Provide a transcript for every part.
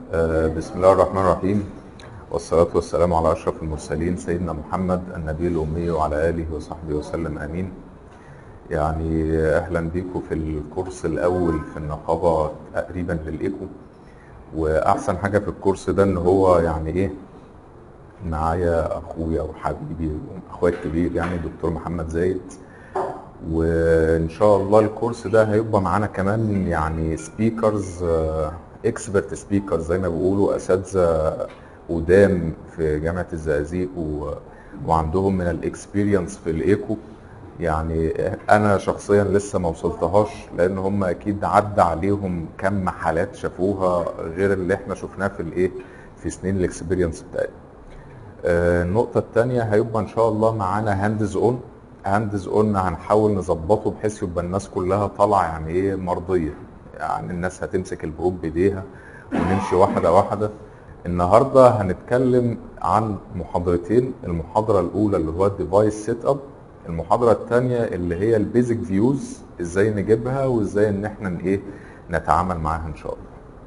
آه، بسم الله الرحمن الرحيم والصلاة والسلام على أشرف المرسلين سيدنا محمد النبي الأمي وعلى آله وصحبه وسلم آمين يعني أهلا بيكم في الكورس الأول في النقابة تقريبا للإيكو وأحسن حاجة في الكورس ده إن هو يعني إيه معايا أخويا وحبيبي أخويا الكبير يعني دكتور محمد زايد وان شاء الله الكورس ده هيبقى معانا كمان يعني سبيكرز اكسبرت سبيكرز زي ما بيقولوا اساتذه قدام في جامعه الزقازيق و... وعندهم من الاكسبيرينس في الايكو يعني انا شخصيا لسه ما وصلتهاش لان هم اكيد عدى عليهم كم حالات شافوها غير اللي احنا شفناه في الايه في سنين الاكسبيرينس بتاعتنا آه، النقطة التانية هيبقى إن شاء الله معانا هاندز أون هاندز أون هنحاول نظبطه بحيث يبقى الناس كلها طالعة يعني إيه مرضية يعني الناس هتمسك البروب بإيديها ونمشي واحدة واحدة النهاردة هنتكلم عن محاضرتين المحاضرة الأولى اللي هو الديفايس سيت أب المحاضرة التانية اللي هي البيزك فيوز إزاي نجيبها وإزاي إن إحنا إيه نتعامل معاها إن شاء الله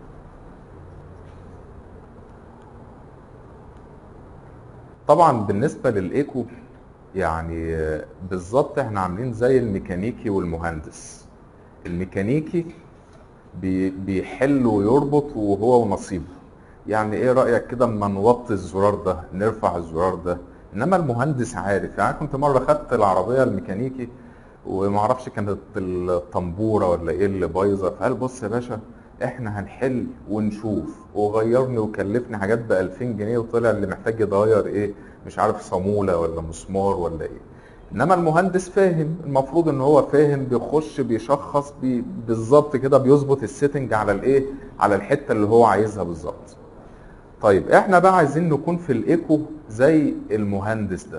طبعا بالنسبه للايكو يعني بالظبط احنا عاملين زي الميكانيكي والمهندس الميكانيكي بي- بيحل ويربط وهو ونصيبه يعني ايه رايك كده اما نوطي الزرار ده نرفع الزرار ده انما المهندس عارف يعني كنت مره خدت العربيه الميكانيكي ومعرفش كانت الطنبوره ولا ايه اللي بايظه فقال بص يا باشا احنا هنحل ونشوف وغيرني وكلفني حاجات ب 2000 جنيه وطلع اللي محتاج يتغير ايه مش عارف صاموله ولا مسمار ولا ايه انما المهندس فاهم المفروض ان هو فاهم بيخش بيشخص بي بالظبط كده بيظبط السيتنج على الايه على الحته اللي هو عايزها بالظبط طيب احنا بقى عايزين نكون في الايكو زي المهندس ده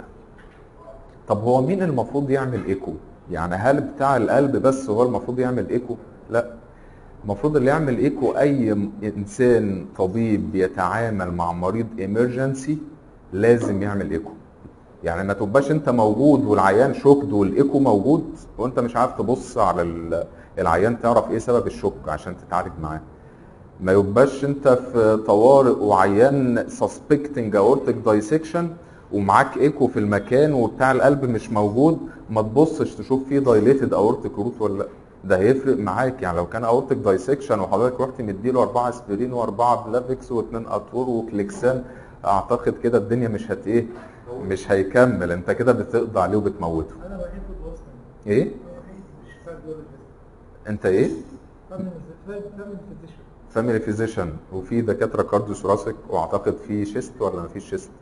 طب هو مين المفروض يعمل ايكو يعني هل بتاع القلب بس هو المفروض يعمل ايكو لا المفروض اللي يعمل ايكو اي م- انسان طبيب بيتعامل مع مريض ايمرجنسي لازم يعمل ايكو يعني ما تبقاش انت موجود والعيان شوكد والايكو موجود وانت مش عارف تبص على ال- العيان تعرف ايه سبب الشوك عشان تتعالج معاه ما يبقاش انت في طوارئ وعيان سسبكتنج اورتيك دايسكشن ومعاك ايكو في المكان وبتاع القلب مش موجود ما تبصش تشوف فيه دايليتد اورتيك روت ولا لا ده هيفرق معاك يعني لو كان اورتيك دايسكشن وحضرتك رحت مديله اربعه اسبرين واربعه بلافكس واثنين اتور وكليكسان اعتقد كده الدنيا مش هت ايه مش هيكمل انت كده بتقضي عليه وبتموته انا بحب الوصف ايه مش فاهم دول انت ايه فاهم فاهم الفيزيشن فاميلي فيزيشن وفي دكاتره كارديو ثوراسيك واعتقد في شيست ولا ما فيش شيست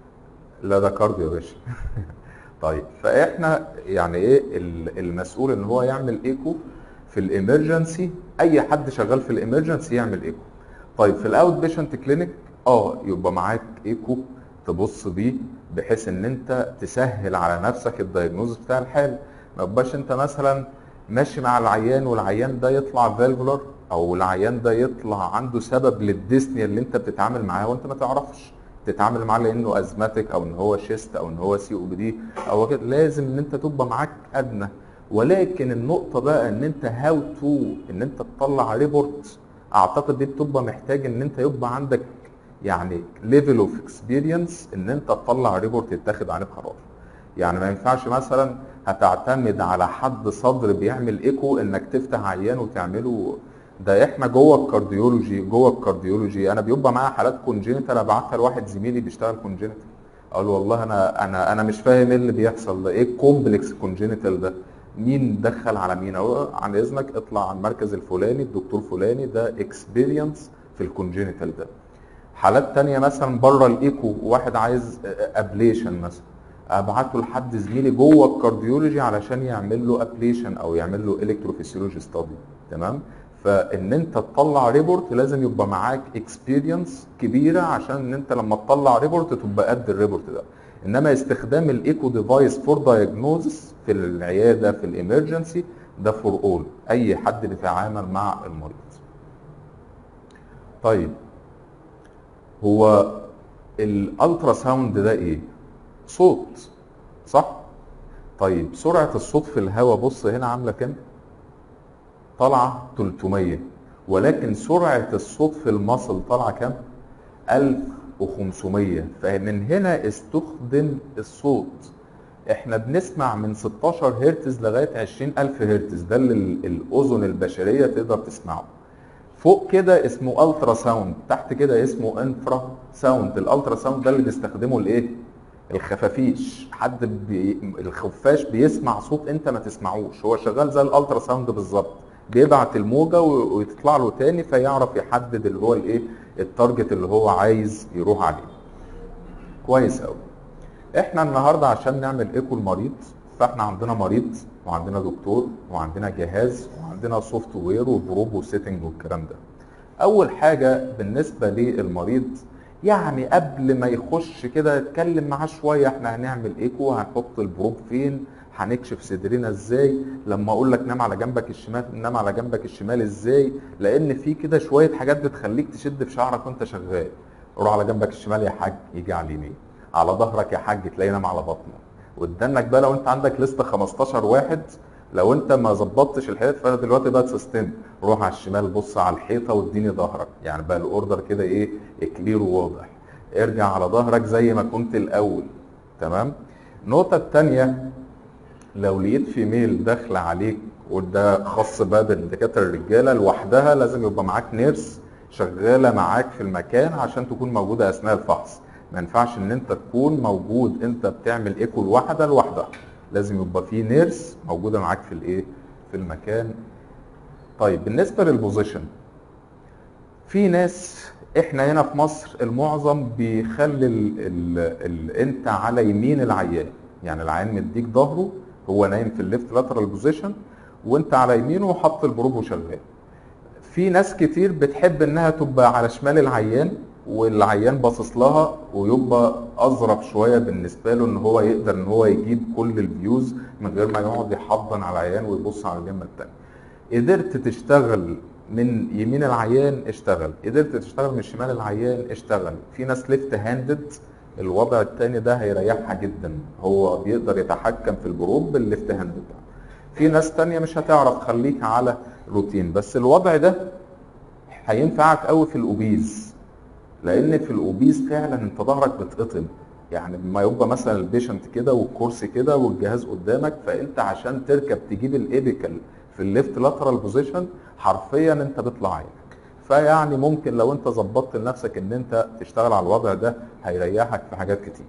لا ده كارديو يا باشا طيب فاحنا يعني ايه ال- المسؤول ان هو يعمل ايكو في الامرجنسي اي حد شغال في الامرجنسي يعمل ايكو طيب في الاوت بيشنت كلينيك اه يبقى معاك ايكو تبص بيه بحيث ان انت تسهل على نفسك الدايجنوز بتاع الحاله ما يبقاش انت مثلا ماشي مع العيان والعيان ده يطلع فالفولار او العيان ده يطلع عنده سبب للديسنيا اللي انت بتتعامل معاها وانت ما تعرفش تتعامل معاه لانه ازماتيك او ان هو شيست او ان هو سي او بي دي او كده لازم ان انت تبقى معاك ادنى ولكن النقطه بقى ان انت هاو تو ان انت تطلع ريبورت اعتقد دي بتبقى محتاج ان انت يبقى عندك يعني ليفل اوف اكسبيرينس ان انت تطلع ريبورت يتاخد عليه قرار يعني ما ينفعش مثلا هتعتمد على حد صدر بيعمل ايكو انك تفتح عيان وتعمله ده احنا جوه الكارديولوجي جوه الكارديولوجي انا بيبقى معايا حالات كونجينيتال ابعتها لواحد زميلي بيشتغل كونجينيتال اقول له والله انا انا انا مش فاهم ايه اللي بيحصل ده ايه الكومبلكس كونجينيتال ده مين دخل على مين اهو عن اذنك اطلع على المركز الفلاني الدكتور فلاني ده اكسبيرينس في الكونجينيتال ده حالات تانية مثلا بره الايكو واحد عايز ابليشن مثلا ابعته لحد زميلي جوه الكارديولوجي علشان يعمل له ابليشن او يعمل له الكتروفيسيولوجي ستادي تمام فان انت تطلع ريبورت لازم يبقى معاك اكسبيرينس كبيره عشان ان انت لما تطلع ريبورت تبقى قد الريبورت ده انما استخدام الايكو ديفايس فور دايجنوزس في العياده في الامرجنسي ده فور اول اي حد بيتعامل مع المريض طيب هو الالترا ساوند ده ايه صوت صح طيب سرعه الصوت في الهواء بص هنا عامله كام طالعه 300 ولكن سرعه الصوت في المصل طالعه كام 1500 فمن هنا استخدم الصوت احنا بنسمع من 16 هرتز لغايه 20000 هرتز ده اللي ال- الاذن البشريه تقدر تسمعه فوق كده اسمه الترا ساوند تحت كده اسمه انفرا ساوند الالترا ساوند ده اللي بيستخدمه الايه الخفافيش حد بي... الخفاش بيسمع صوت انت ما تسمعوش هو شغال زي الالترا ساوند بالظبط بيبعت الموجه و- وتطلع له تاني فيعرف يحدد اللي هو الايه التارجت اللي هو عايز يروح عليه كويس قوي احنا النهارده عشان نعمل ايكو المريض فاحنا عندنا مريض وعندنا دكتور وعندنا جهاز وعندنا سوفت وير وبروب وسيتنج والكلام ده اول حاجه بالنسبه للمريض يعني قبل ما يخش كده اتكلم معاه شويه احنا هنعمل ايكو هنحط البروب فين هنكشف صدرنا ازاي لما اقول لك نام على جنبك الشمال نام على جنبك الشمال ازاي لان في كده شويه حاجات بتخليك تشد في شعرك وانت شغال روح على جنبك الشمال يا حاج يجي على اليمين على ظهرك يا حاج تلاقي نام على بطنه قدامك بقى لو انت عندك لسته 15 واحد لو انت ما ظبطتش الحيط فانا دلوقتي بقى سيستم روح على الشمال بص على الحيطه واديني ظهرك يعني بقى الاوردر كده ايه كلير وواضح ارجع على ظهرك زي ما كنت الاول تمام النقطه الثانيه لو لقيت فيميل داخله عليك وده خاص بقى بالدكاتره الرجاله لوحدها لازم يبقى معاك نيرس شغاله معاك في المكان عشان تكون موجوده اثناء الفحص ما ينفعش ان انت تكون موجود انت بتعمل ايكو لوحده لوحدها لازم يبقى في نيرس موجوده معاك في الايه في المكان طيب بالنسبه للبوزيشن في ناس احنا هنا في مصر المعظم بيخلي ال ال ال انت على يمين العيان يعني العيان مديك ظهره هو نايم في الليفت لاترال بوزيشن وانت على يمينه وحط البروب وشغال في ناس كتير بتحب انها تبقى على شمال العيان والعيان باصص لها ويبقى اظرف شويه بالنسبه له ان هو يقدر ان هو يجيب كل الفيوز من غير ما يقعد يحضن على العيان ويبص على الجنب التاني قدرت تشتغل من يمين العيان اشتغل قدرت تشتغل من شمال العيان اشتغل في ناس ليفت هاندد الوضع التاني ده هيريحها جدا هو بيقدر يتحكم في الجروب بالليفت هاند بتاعه في ناس تانية مش هتعرف خليك على روتين بس الوضع ده هينفعك قوي في الاوبيز لان في الاوبيز فعلا انت ظهرك بتقطم يعني لما يبقى مثلا البيشنت كده والكرسي كده والجهاز قدامك فانت عشان تركب تجيب الايبيكال في الليفت لاترال بوزيشن حرفيا انت بيطلع عينك فيعني ممكن لو انت ظبطت لنفسك ان انت تشتغل على الوضع ده هيريحك في حاجات كتير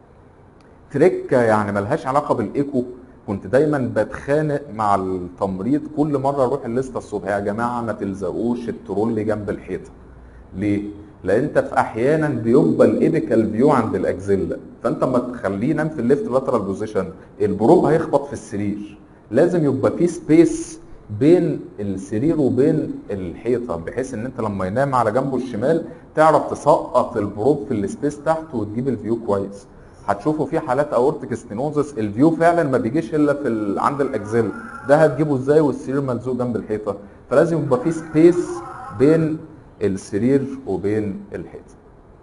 تريكه يعني ملهاش علاقه بالايكو كنت دايما بتخانق مع التمريض كل مره اروح الليسته الصبح يا جماعه ما تلزقوش الترولي جنب الحيطه ليه لان انت في احيانا بيبقى الايبيكال فيو عند الاكزيلا فانت اما تخليه ينام في الليفت لاترال بوزيشن البروب هيخبط في السرير لازم يبقى في سبيس بين السرير وبين الحيطه بحيث ان انت لما ينام على جنبه الشمال تعرف تسقط البروب في السبيس تحت وتجيب الفيو كويس هتشوفوا في حالات اورتيك ستينوزس الفيو فعلا ما بيجيش الا في ال... عند الاكزيل ده هتجيبه ازاي والسرير ملزوق جنب الحيطه فلازم يبقى في سبيس بين السرير وبين الحيطه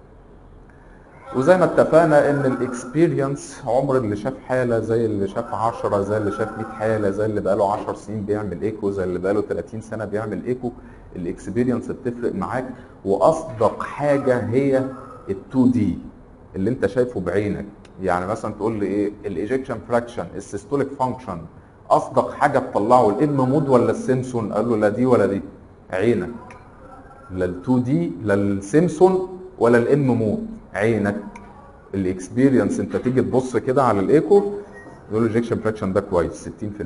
وزي ما اتفقنا ان الاكسبيرينس عمر اللي شاف حاله زي اللي شاف 10 زي اللي شاف 100 حاله زي اللي بقاله 10 سنين بيعمل ايكو زي اللي بقاله 30 سنه بيعمل ايكو الاكسبيرينس بتفرق معاك واصدق حاجه هي ال2 دي اللي انت شايفه بعينك يعني مثلا تقول لي ايه الايجكشن فراكشن السيستوليك فانكشن اصدق حاجه تطلعه الام مود ولا السيمسون قال له لا دي ولا دي عينك لا ال2 دي لا السيمسون ولا الام مود عينك الاكسبيرينس انت تيجي تبص كده على الايكو يقول الايجكشن فراكشن ده كويس 60%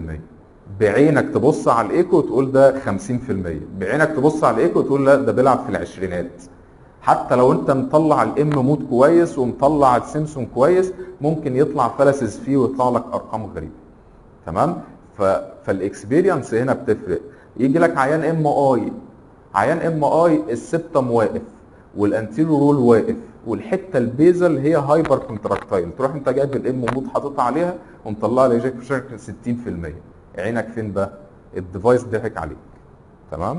بعينك تبص على الايكو تقول ده 50% بعينك تبص على الايكو تقول لا ده بيلعب في العشرينات حتى لو انت مطلع الام مود كويس ومطلع السيمسون كويس ممكن يطلع فلسز فيه ويطلع لك ارقام غريبه تمام ف... فالاكسبيرينس هنا بتفرق يجي لك عيان ام اي عيان ام اي السبتم واقف والانتيريور رول واقف والحته البيزل هي هايبر كونتراكتايل تروح انت جايب الام مود حاططها عليها ومطلع لي بشكل 60% عينك فين بقى الديفايس ضحك عليك تمام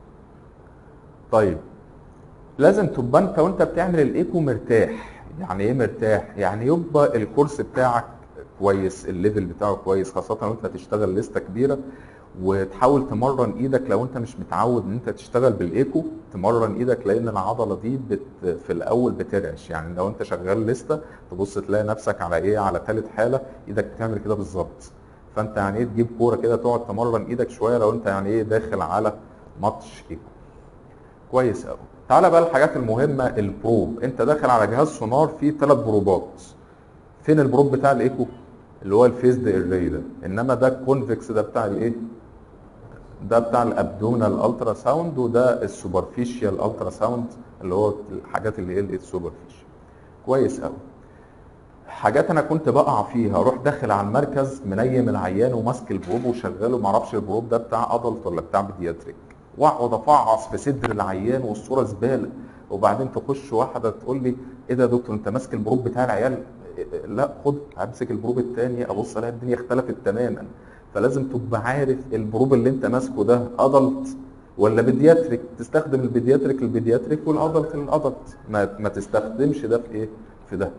طيب لازم تبقى انت وانت بتعمل الايكو مرتاح يعني ايه مرتاح يعني يبقى الكورس بتاعك كويس الليفل بتاعه كويس خاصه لو انت هتشتغل لسته كبيره وتحاول تمرن ايدك لو انت مش متعود ان انت تشتغل بالايكو تمرن ايدك لان العضله دي بت في الاول بترعش يعني لو انت شغال لسته تبص تلاقي نفسك على ايه على ثالث حاله ايدك بتعمل كده بالظبط فانت يعني ايه تجيب كوره كده تقعد تمرن ايدك شويه لو انت يعني ايه داخل على ماتش ايكو كويس قوي تعالى بقى الحاجات المهمه البروب انت داخل على جهاز سونار فيه ثلاث بروبات فين البروب بتاع الايكو اللي هو الفيزد اري ده انما ده الكونفكس ده بتاع الايه ده بتاع الابدومينال الترا ساوند وده السوبرفيشال الترا ساوند اللي هو الحاجات اللي هي السوبرفيشال كويس قوي حاجات انا كنت بقع فيها اروح داخل على المركز منيم العيان وماسك البروب وشغاله معرفش البروب ده بتاع ادلت ولا بتاع بيدياتريك واقعد افعص في صدر العيان والصوره زباله وبعدين تخش واحده تقول لي ايه ده يا دكتور انت ماسك البروب بتاع العيال لا خد همسك البروب الثاني ابص الاقي الدنيا اختلفت تماما فلازم تبقى عارف البروب اللي انت ماسكه ده ادلت ولا بيدياتريك تستخدم البيدياتريك البيدياتريك والادلت الادلت ما, ما تستخدمش ده في ايه في ده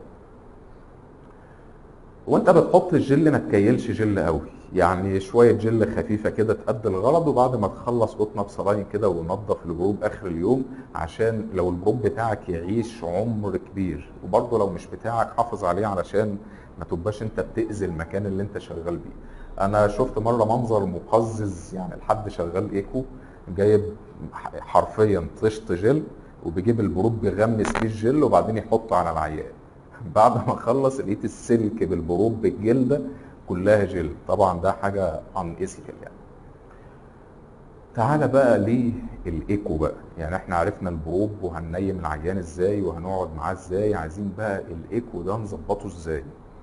وانت بتحط الجل ما تكيلش جل قوي يعني شويه جل خفيفه كده تأدي الغرض وبعد ما تخلص قطنه بصلاين كده ونضف الجروب اخر اليوم عشان لو الجروب بتاعك يعيش عمر كبير وبرضه لو مش بتاعك حافظ عليه علشان ما تبقاش انت بتأذي المكان اللي انت شغال بيه انا شفت مره منظر مقزز يعني لحد شغال ايكو جايب حرفيا طشت جل وبيجيب البروب بيغمس فيه الجل وبعدين يحطه على العيان بعد ما خلص لقيت السلك بالبروب بالجلده كلها جل طبعا ده حاجه ان ايثيكال يعني تعالى بقى للايكو بقى يعني احنا عرفنا البروب وهننيم العيان ازاي وهنقعد معاه ازاي عايزين بقى الايكو ده نظبطه ازاي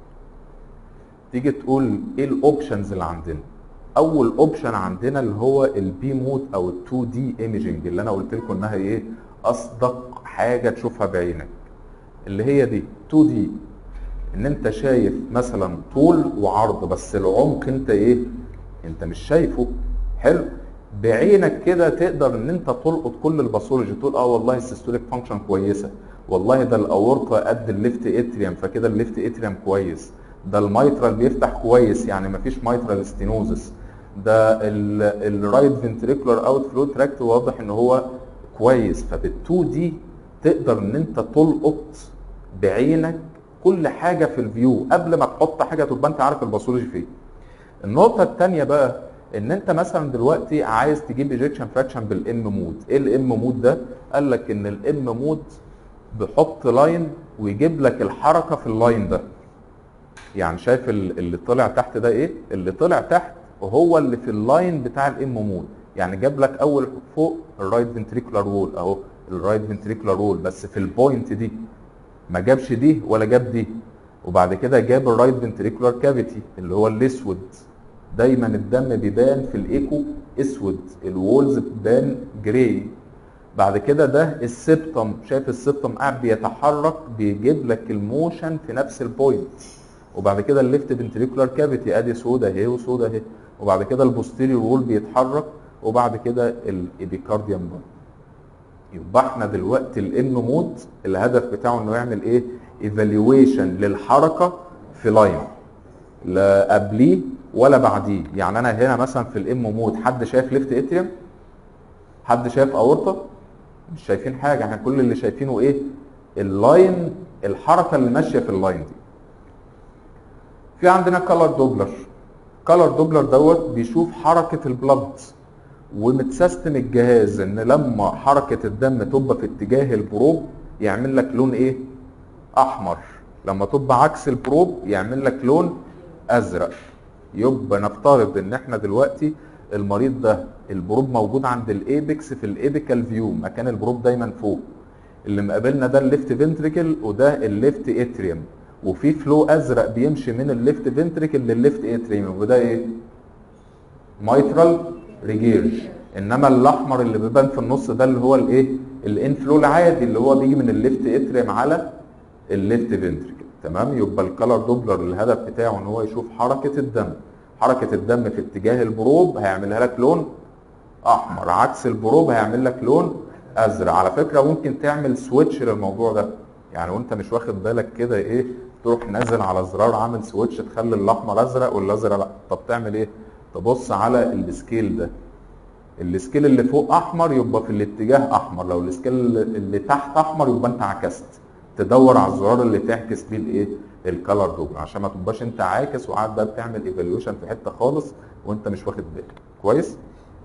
تيجي تقول ايه الاوبشنز اللي عندنا اول اوبشن عندنا اللي هو البي مود او ال2 دي ايميجنج اللي انا قلت لكم انها ايه اصدق حاجه تشوفها بعينك اللي هي دي 2 دي ان انت شايف مثلا طول وعرض بس العمق انت ايه انت مش شايفه حلو بعينك كده تقدر ان انت تلقط كل الباثولوجي تقول اه والله السيستوليك فانكشن كويسه والله ده الاورطه قد الليفت اتريوم فكده الليفت اتريوم كويس ده الميترال بيفتح كويس يعني مفيش ميترال ستينوزس ده الرايت فنتريكولار اوت فلو تراكت واضح ان هو كويس فبال2 دي تقدر ان انت تلقط بعينك كل حاجه في الفيو قبل ما تحط حاجه تبقى انت عارف الباثولوجي فين النقطه الثانيه بقى ان انت مثلا دلوقتي عايز تجيب ايجكشن فراكشن بالام مود ايه الام مود ده قال لك ان الام مود بيحط لاين ويجيب لك الحركه في اللاين ده يعني شايف اللي طلع تحت ده ايه اللي طلع تحت هو اللي في اللاين بتاع الام مود يعني جاب لك اول فوق الرايت فنتريكولار وول اهو الرايت فنتريكولار وول بس في البوينت دي ما جابش دي ولا جاب دي وبعد كده جاب الرايت فنتريكولار كافيتي اللي هو الاسود دايما الدم بيبان في الايكو اسود الوولز بتبان جراي بعد كده ده السبتم شايف السبتم قاعد بيتحرك بيجيب لك الموشن في نفس البوينت وبعد كده الليفت فنتريكولار كافيتي ادي سودا اهي وسودا اهي وبعد كده البوستيريور وول بيتحرك وبعد كده الابيكارديوم برضه يبقى احنا دلوقتي الام مود الهدف بتاعه انه يعمل ايه ايفالويشن للحركه في لاين لا قبليه ولا بعديه يعني انا هنا مثلا في الام مود حد شايف ليفت اتريوم حد شايف اورطه مش شايفين حاجه احنا كل اللي شايفينه ايه اللاين الحركه اللي ماشيه في اللاين دي في عندنا كالر دوبلر كالر دوبلر دوت بيشوف حركه البلد ومتسيستم الجهاز ان لما حركه الدم تبقى في اتجاه البروب يعمل لك لون ايه احمر لما تبقى عكس البروب يعمل لك لون ازرق يبقى نفترض ان احنا دلوقتي المريض ده البروب موجود عند الايبكس في الايبيكال فيو مكان البروب دايما فوق اللي مقابلنا ده الليفت فنتريكل وده الليفت اتريوم وفي فلو ازرق بيمشي من الليفت فنتريكل للليفت اتريوم وده ايه مايترال ريجيرج انما الاحمر اللي بيبان في النص ده اللي هو الايه الانفلو العادي اللي هو بيجي من الليفت اتريم على الليفت فنتريكل تمام يبقى الكالر دوبلر الهدف بتاعه ان هو يشوف حركه الدم حركه الدم في اتجاه البروب هيعملها لك لون احمر عكس البروب هيعمل لك لون ازرق على فكره ممكن تعمل سويتش للموضوع ده يعني وانت مش واخد بالك كده ايه تروح نازل على زرار عامل سويتش تخلي الاحمر ازرق والازرق لا طب تعمل ايه تبص على السكيل ده السكيل اللي فوق احمر يبقى في الاتجاه احمر لو السكيل اللي تحت احمر يبقى انت عكست تدور على الزرار اللي تعكس فيه الايه الكالر دوبل عشان ما تبقاش انت عاكس وقاعد بقى بتعمل ايفالويشن في حته خالص وانت مش واخد بالك كويس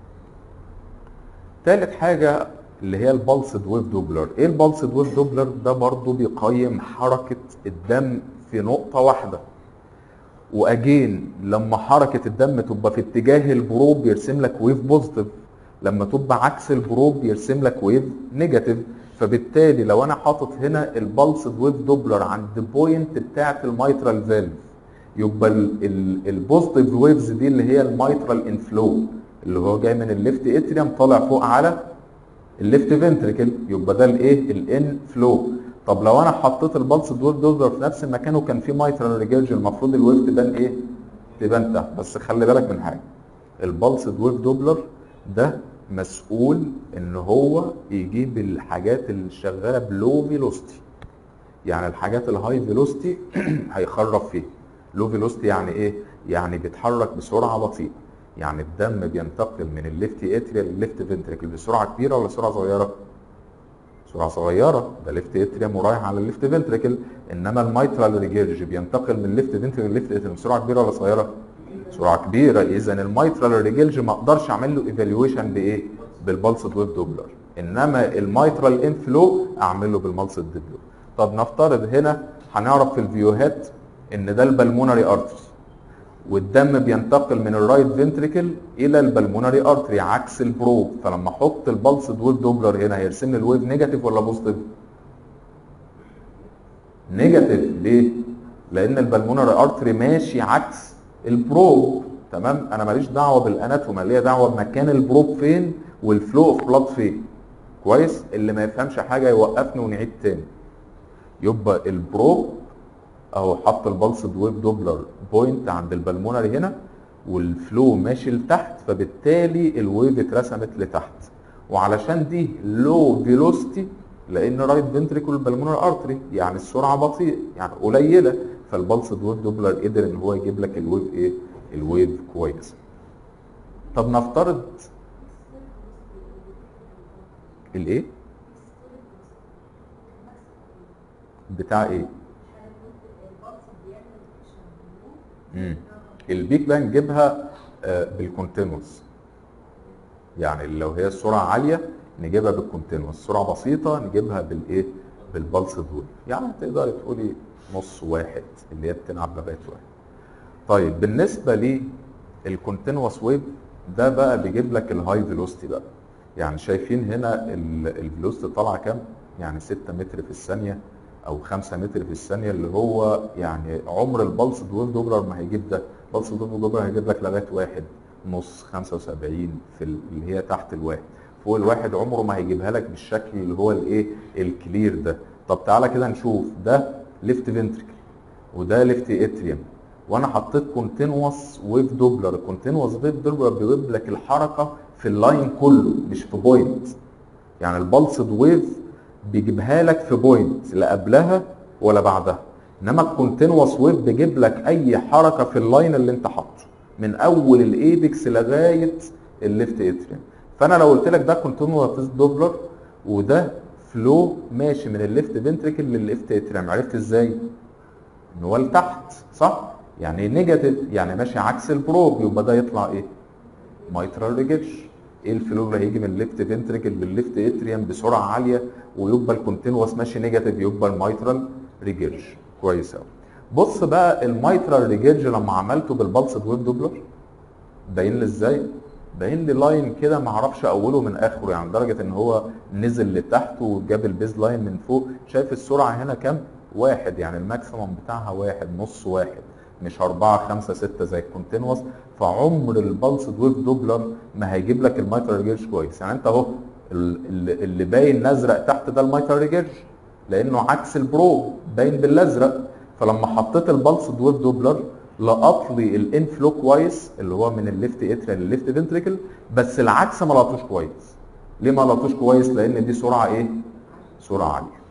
تالت حاجه اللي هي البلسد ويف دوبلر ايه البلسد ويف دوبلر ده برضو بيقيم حركه الدم في نقطه واحده واجين لما حركه الدم تبقى في اتجاه البروب يرسم لك ويف بوزيتيف لما تبقى عكس البروب يرسم لك ويف نيجاتيف فبالتالي لو انا حاطط هنا البلسد ويف دوبلر عند بوينت بتاعه الميترال فالف يبقى البوزيتيف ويفز دي اللي هي الميترال انفلو اللي هو جاي من الليفت اتريوم طالع فوق على الليفت فنتريكل يبقى ده الايه الان فلو طب لو انا حطيت البلس ويف دوبلر في نفس المكان وكان في مايترال ريجيرج المفروض الويف تبان ايه تبان تحت بس خلي بالك من حاجه البلس ويف دوبلر ده مسؤول ان هو يجيب الحاجات اللي شغاله بلو فيلوستي يعني الحاجات الهاي فيلوستي هيخرف فيها لو فيلوستي يعني ايه يعني بيتحرك بسرعه بطيئه يعني الدم بينتقل من الليفت اتريال للليفت فنتريكل بسرعه كبيره ولا سرعه صغيره سرعه صغيره ده ليفت اتريوم ورايح على الليفت فنتريكل انما الميترال ريجيرج بينتقل من الليفت فنتريكل للليفت اتريوم بسرعه كبيره ولا صغيره سرعه كبيره اذا الميترال ريجيرج ما اقدرش اعمل له ايفالويشن بايه بالبلسد ويف دوبلر انما الميترال انفلو اعمله بالملسد دوبلر طب نفترض هنا هنعرف في الفيوهات ان ده البلمونري ارتري والدم بينتقل من الرايت فنتريكل الى البلمونري ارتري عكس البروب فلما احط البلسد ويف دوبلر هنا هيرسم لي الويف نيجاتيف ولا بوزيتيف؟ نيجاتيف ليه؟ لان البلمونري ارتري ماشي عكس البروب تمام انا ماليش دعوه بالاناتوم ليا دعوه بمكان البروب فين والفلو اوف بلاد فين كويس اللي ما يفهمش حاجه يوقفني ونعيد تاني يبقى البروب اهو حط البلسد ويف دوبلر بوينت عند البلمونري هنا والفلو ماشي لتحت فبالتالي الويف اترسمت لتحت وعلشان دي لو فيلوستي لان رايت فنتريكول بالمونر ارتري يعني السرعه بطيئه يعني قليله فالبلسد ويف دوبلر قدر ان هو يجيب لك الويف ايه الويف كويس طب نفترض الايه بتاع ايه امم البيك بقى نجيبها آه، بالكونتينوس يعني لو هي السرعه عاليه نجيبها بالكونتينوس سرعه بسيطه نجيبها بالايه بالبلس دول يعني تقدر تقولي نص واحد اللي هي بتلعب لغايه واحد طيب بالنسبه للكونتينوس ويف ده بقى بيجيب لك الهاي فيلوستي بقى يعني شايفين هنا الفيلوستي طالعه كام يعني 6 متر في الثانيه او 5 متر في الثانيه اللي هو يعني عمر البلس ويف دوبلر ما هيجيب ده البلس ويف دوبلر هيجيب لك لغايه واحد نص 75 في ال- اللي هي تحت الواحد فوق الواحد عمره ما هيجيبها لك بالشكل اللي هو الايه الكلير ده طب تعالى كده نشوف ده ليفت فنتريكل وده ليفت اتريوم وانا حطيت كونتينوس ويف دوبلر الكونتينوس ويف دوبلر بيجيب لك الحركه في اللاين كله مش في بوينت يعني البلسد ويف بيجيبها لك في بوينت لا قبلها ولا بعدها انما الكونتينوس ويف بيجيب لك اي حركه في اللاين اللي انت حاطه من اول الايبكس لغايه الليفت اتريوم فانا لو قلت لك ده كونتينوس دوبلر وده فلو ماشي من الليفت فنتريكل للليفت اتريوم عرفت ازاي؟ ان هو لتحت صح؟ يعني نيجاتيف يعني ماشي عكس البروب يبقى ده يطلع ايه؟ مايترال ريجيرش ايه الفلو اللي هيجي من الليفت فنتريكل للليفت اتريوم بسرعه عاليه ويبقى الكونتينوس ماشي نيجاتيف يبقى المايترال ريجيرج كويس قوي بص بقى المايترال ريجيرج لما عملته بالبلسد ويف دوبلر باين لي ازاي باين لي لاين كده ما اعرفش اوله من اخره يعني لدرجه ان هو نزل لتحت وجاب البيز لاين من فوق شايف السرعه هنا كام واحد يعني الماكسيمم بتاعها واحد نص واحد مش أربعة خمسة ستة زي الكونتينوس فعمر البلسد ويف دوبلر ما هيجيب لك المايترال ريجيرج كويس يعني انت اهو ال- ال- اللي باين ازرق تحت ده المايترال ريجيرج لانه عكس البرو باين بالازرق فلما حطيت البلسد ويف دوبلر لقط لي الانفلو كويس اللي هو من الليفت اتريال للليفت فنتريكل بس العكس ما لقطوش كويس ليه ما لقطوش كويس لان دي سرعه ايه سرعه عاليه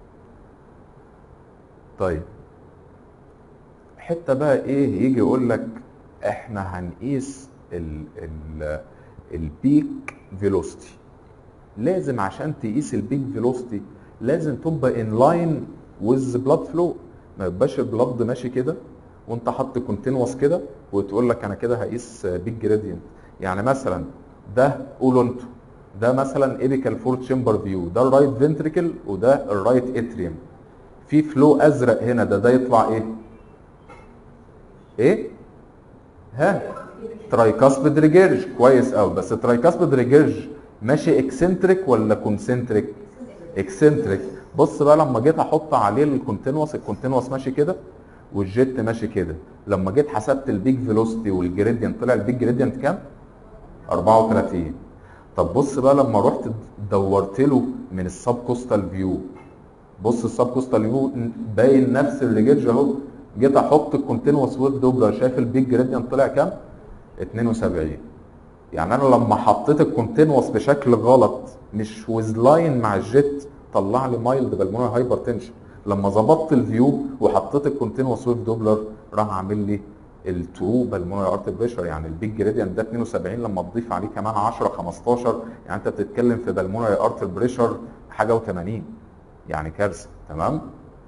طيب حته بقى ايه يجي يقول لك احنا هنقيس ال ال البيك فيلوسيتي لازم عشان تقيس البيك فيلوسيتي لازم تبقى ان لاين ويز بلاد فلو ما يبقاش البلاد ماشي كده وانت حاطط كونتينوس كده وتقول لك انا كده هقيس بيك جريدينت يعني مثلا ده قولوا انتوا ده مثلا ايبيكال فور تشامبر فيو ده الرايت فنتريكل وده الرايت اتريوم في فلو ازرق هنا ده ده يطلع ايه؟ ايه؟ ها ترايكاسبيد ريجيرج كويس قوي بس ترايكاسبيد ريجيرج ماشي اكسنتريك ولا كونسنتريك؟ اكسنتريك بص بقى لما جيت احط عليه الكونتينوس الكونتينوس ماشي كده والجيت ماشي كده لما جيت حسبت البيك فيلوسيتي والجريدينت طلع البيك جريدينت كام؟ 34 طب بص بقى لما رحت دورت له من السب كوستال فيو بص السب كوستال فيو باين نفس الريجيرج اهو جيت احط الكونتينوس ويف دوبلر شايف البيك جريدينت طلع كام؟ 72 يعني انا لما حطيت الكونتينوس بشكل غلط مش ويز لاين مع الجيت طلع لي مايلد بالمونري هايبر تنشن لما ظبطت الفيو وحطيت الكونتينوس ويف دوبلر راح عامل لي الترو بالمونري ارت بريشر يعني البيج جريدينت ده 72 لما تضيف عليه كمان 10 15 يعني انت بتتكلم في بالمونري ارت بريشر حاجه و80 يعني كارثه تمام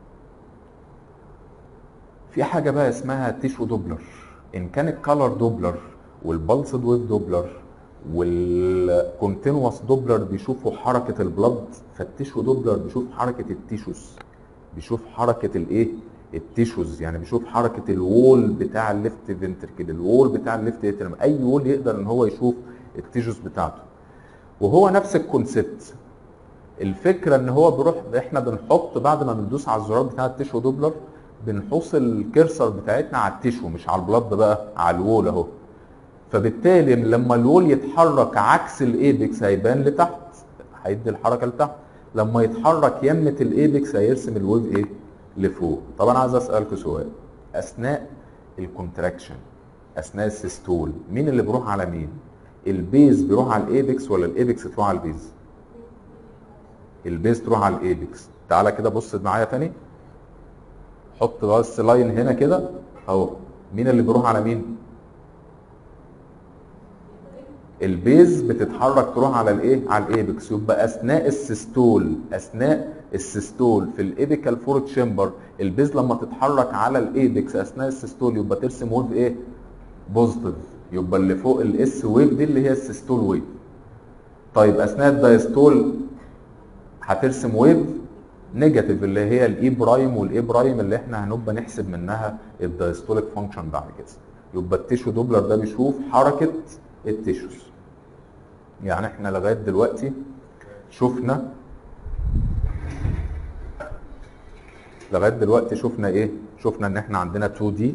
في حاجه بقى اسمها تيشو دوبلر ان كان الكالر دوبلر والبلسد ويف دوبلر والكونتينوس دوبلر بيشوفوا حركه البلد فالتيشو دوبلر بيشوف حركه التيشوز بيشوف حركه الايه التيشوز يعني بيشوف حركه الوول بتاع الليفت فنتركل الوول بتاع الليفت اترم اي وول يقدر ان هو يشوف التيشوز بتاعته وهو نفس الكونسيبت الفكره ان هو بيروح احنا بنحط بعد ما بندوس على الزرار بتاع التيشو دوبلر بنحوص الكرسر بتاعتنا على التيشو مش على البلد بقى على الوول اهو فبالتالي لما الوول يتحرك عكس الايبكس هيبان لتحت هيدي الحركه لتحت لما يتحرك يمه الايبكس هيرسم الويف ايه لفوق طب انا عايز اسالكوا سؤال اثناء الكونتراكشن اثناء السيستول مين اللي بيروح على مين البيز بيروح على الايبكس ولا الايبكس تروح على البيز البيز تروح على الايبكس تعالى كده بص معايا تاني حط بس لاين هنا كده اهو مين اللي بيروح على مين البيز بتتحرك تروح على الايه على الايبكس يبقى اثناء السيستول اثناء السيستول في الايبيكال فور تشامبر البيز لما تتحرك على الايبكس اثناء السيستول يبقى ترسم ويف ايه بوزيتيف يبقى اللي فوق الاس ويف دي اللي هي السيستول ويف طيب اثناء الدايستول هترسم ويف نيجاتيف اللي هي الاي برايم والاي برايم اللي احنا هنبقى نحسب منها الدايستوليك فانكشن بعد كده يبقى التيشو دوبلر ده بيشوف حركه التيشوز يعني احنا لغايه دلوقتي شفنا لغايه دلوقتي شفنا ايه شفنا ان احنا عندنا 2 دي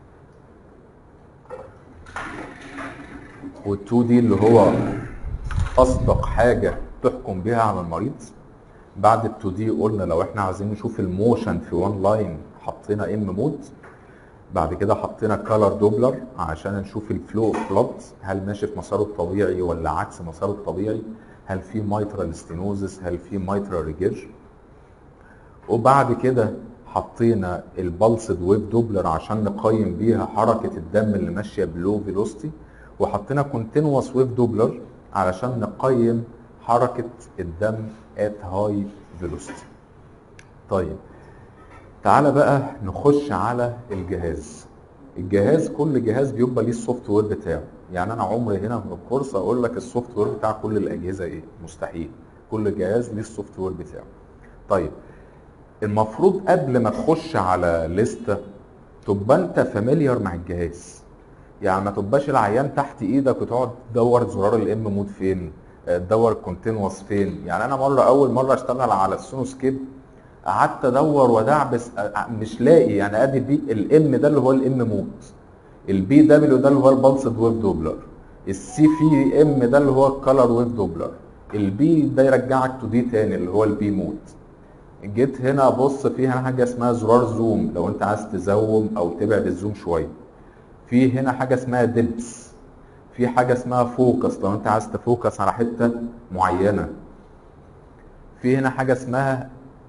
وال2 دي اللي هو اصدق حاجه تحكم بيها على المريض بعد ال2 دي قلنا لو احنا عايزين نشوف الموشن في وان لاين حطينا ام مود بعد كده حطينا كالر دوبلر عشان نشوف الفلو اوف بلاد هل ماشي في مساره الطبيعي ولا عكس مساره الطبيعي هل في مايترال ستينوزس هل في مايترال ريجيرج وبعد كده حطينا البلسد ويف دوبلر عشان نقيم بيها حركه الدم اللي ماشيه بلو فيلوستي وحطينا كونتينوس ويف دوبلر علشان نقيم حركه الدم ات هاي فيلوستي طيب تعالى بقى نخش على الجهاز الجهاز كل جهاز بيبقى ليه السوفت وير بتاعه يعني انا عمري هنا في الكورس اقول لك السوفت وير بتاع كل الاجهزه ايه مستحيل كل جهاز ليه السوفت وير بتاعه طيب المفروض قبل ما تخش على لستة تبقى انت فاميليار مع الجهاز يعني ما تبقاش العيان تحت ايدك وتقعد تدور زرار الام مود فين تدور الكونتينوس فين يعني انا مره اول مره اشتغل على السونوسكيب قعدت ادور وادعبس مش لاقي يعني ادي بي الام ده اللي هو الام مود البي دبليو ده اللي هو البلسد ويف دوبلر السي في ام ده اللي هو الكالر ويف دوبلر البي ده يرجعك تو دي تاني اللي هو البي مود جيت هنا ابص في هنا حاجه اسمها زرار زوم لو انت عايز تزوم او تبعد الزوم شويه في هنا حاجه اسمها دبس في حاجه اسمها فوكس لو انت عايز تفوكس على حته معينه في هنا حاجه اسمها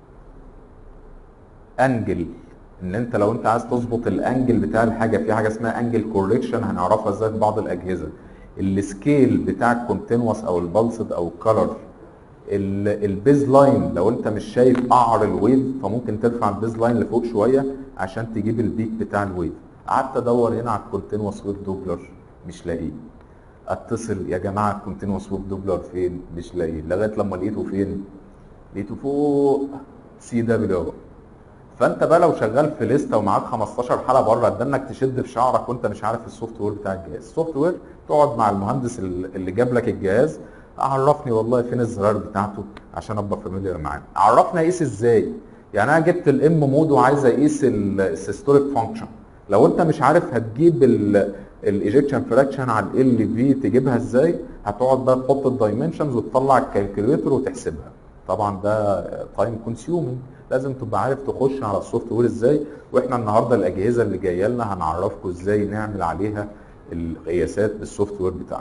انجل ان انت لو انت عايز تظبط الانجل بتاع الحاجه في حاجه اسمها انجل كوركشن هنعرفها ازاي في بعض الاجهزه السكيل بتاع الكونتينوس او البلسد او الكلر البيز لاين لو انت مش شايف قعر الويف فممكن ترفع البيز لاين لفوق شويه عشان تجيب البيك بتاع الويف قعدت ادور هنا على الكونتينوس ويف دوبلر مش لاقيه اتصل يا جماعه الكونتينوس ويف دوبلر فين مش لاقيه لغايه لما لقيته فين لقيته فوق سي دبليو فانت بقى لو شغال في لسته ومعاك 15 حاله بره ده انك تشد في شعرك وانت مش عارف السوفت وير بتاع الجهاز السوفت وير تقعد مع المهندس اللي جاب لك الجهاز عرفني والله فين الزرار بتاعته عشان ابقى فاميليار معاه عرفنا اقيس ازاي يعني انا جبت الام مود وعايز اقيس السيستوليك فانكشن لو انت مش عارف هتجيب الايجكشن فراكشن على ال في تجيبها ازاي هتقعد بقى تحط الدايمنشنز وتطلع الكالكوليتر وتحسبها طبعا ده تايم كونسيومينج لازم تبقى عارف تخش على السوفت وير ازاي واحنا النهارده الاجهزه اللي جايه لنا هنعرفكم ازاي نعمل عليها القياسات بالسوفت وير بتاعنا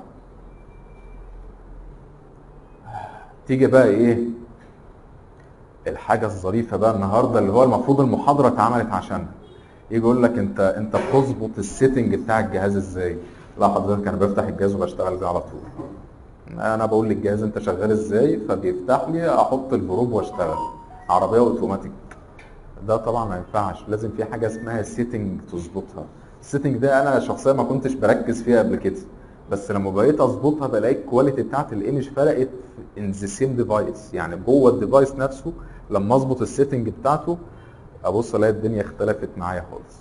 تيجي بقى ايه الحاجه الظريفه بقى النهارده اللي هو المفروض المحاضره اتعملت عشانها يجي يقول لك انت انت بتظبط السيتنج بتاع الجهاز ازاي لا حضرتك انا بفتح الجهاز وبشتغل بيه على طول انا بقول للجهاز انت شغال ازاي فبيفتح لي احط البروب واشتغل عربيه اوتوماتيك ده طبعا ما ينفعش لازم في حاجه اسمها سيتنج تظبطها السيتنج ده انا شخصيا ما كنتش بركز فيها قبل كده بس لما بقيت اظبطها بلاقي الكواليتي بتاعت الايمج فرقت ان ذا سيم ديفايس يعني جوه الديفايس نفسه لما اظبط السيتنج بتاعته ابص الاقي الدنيا اختلفت معايا خالص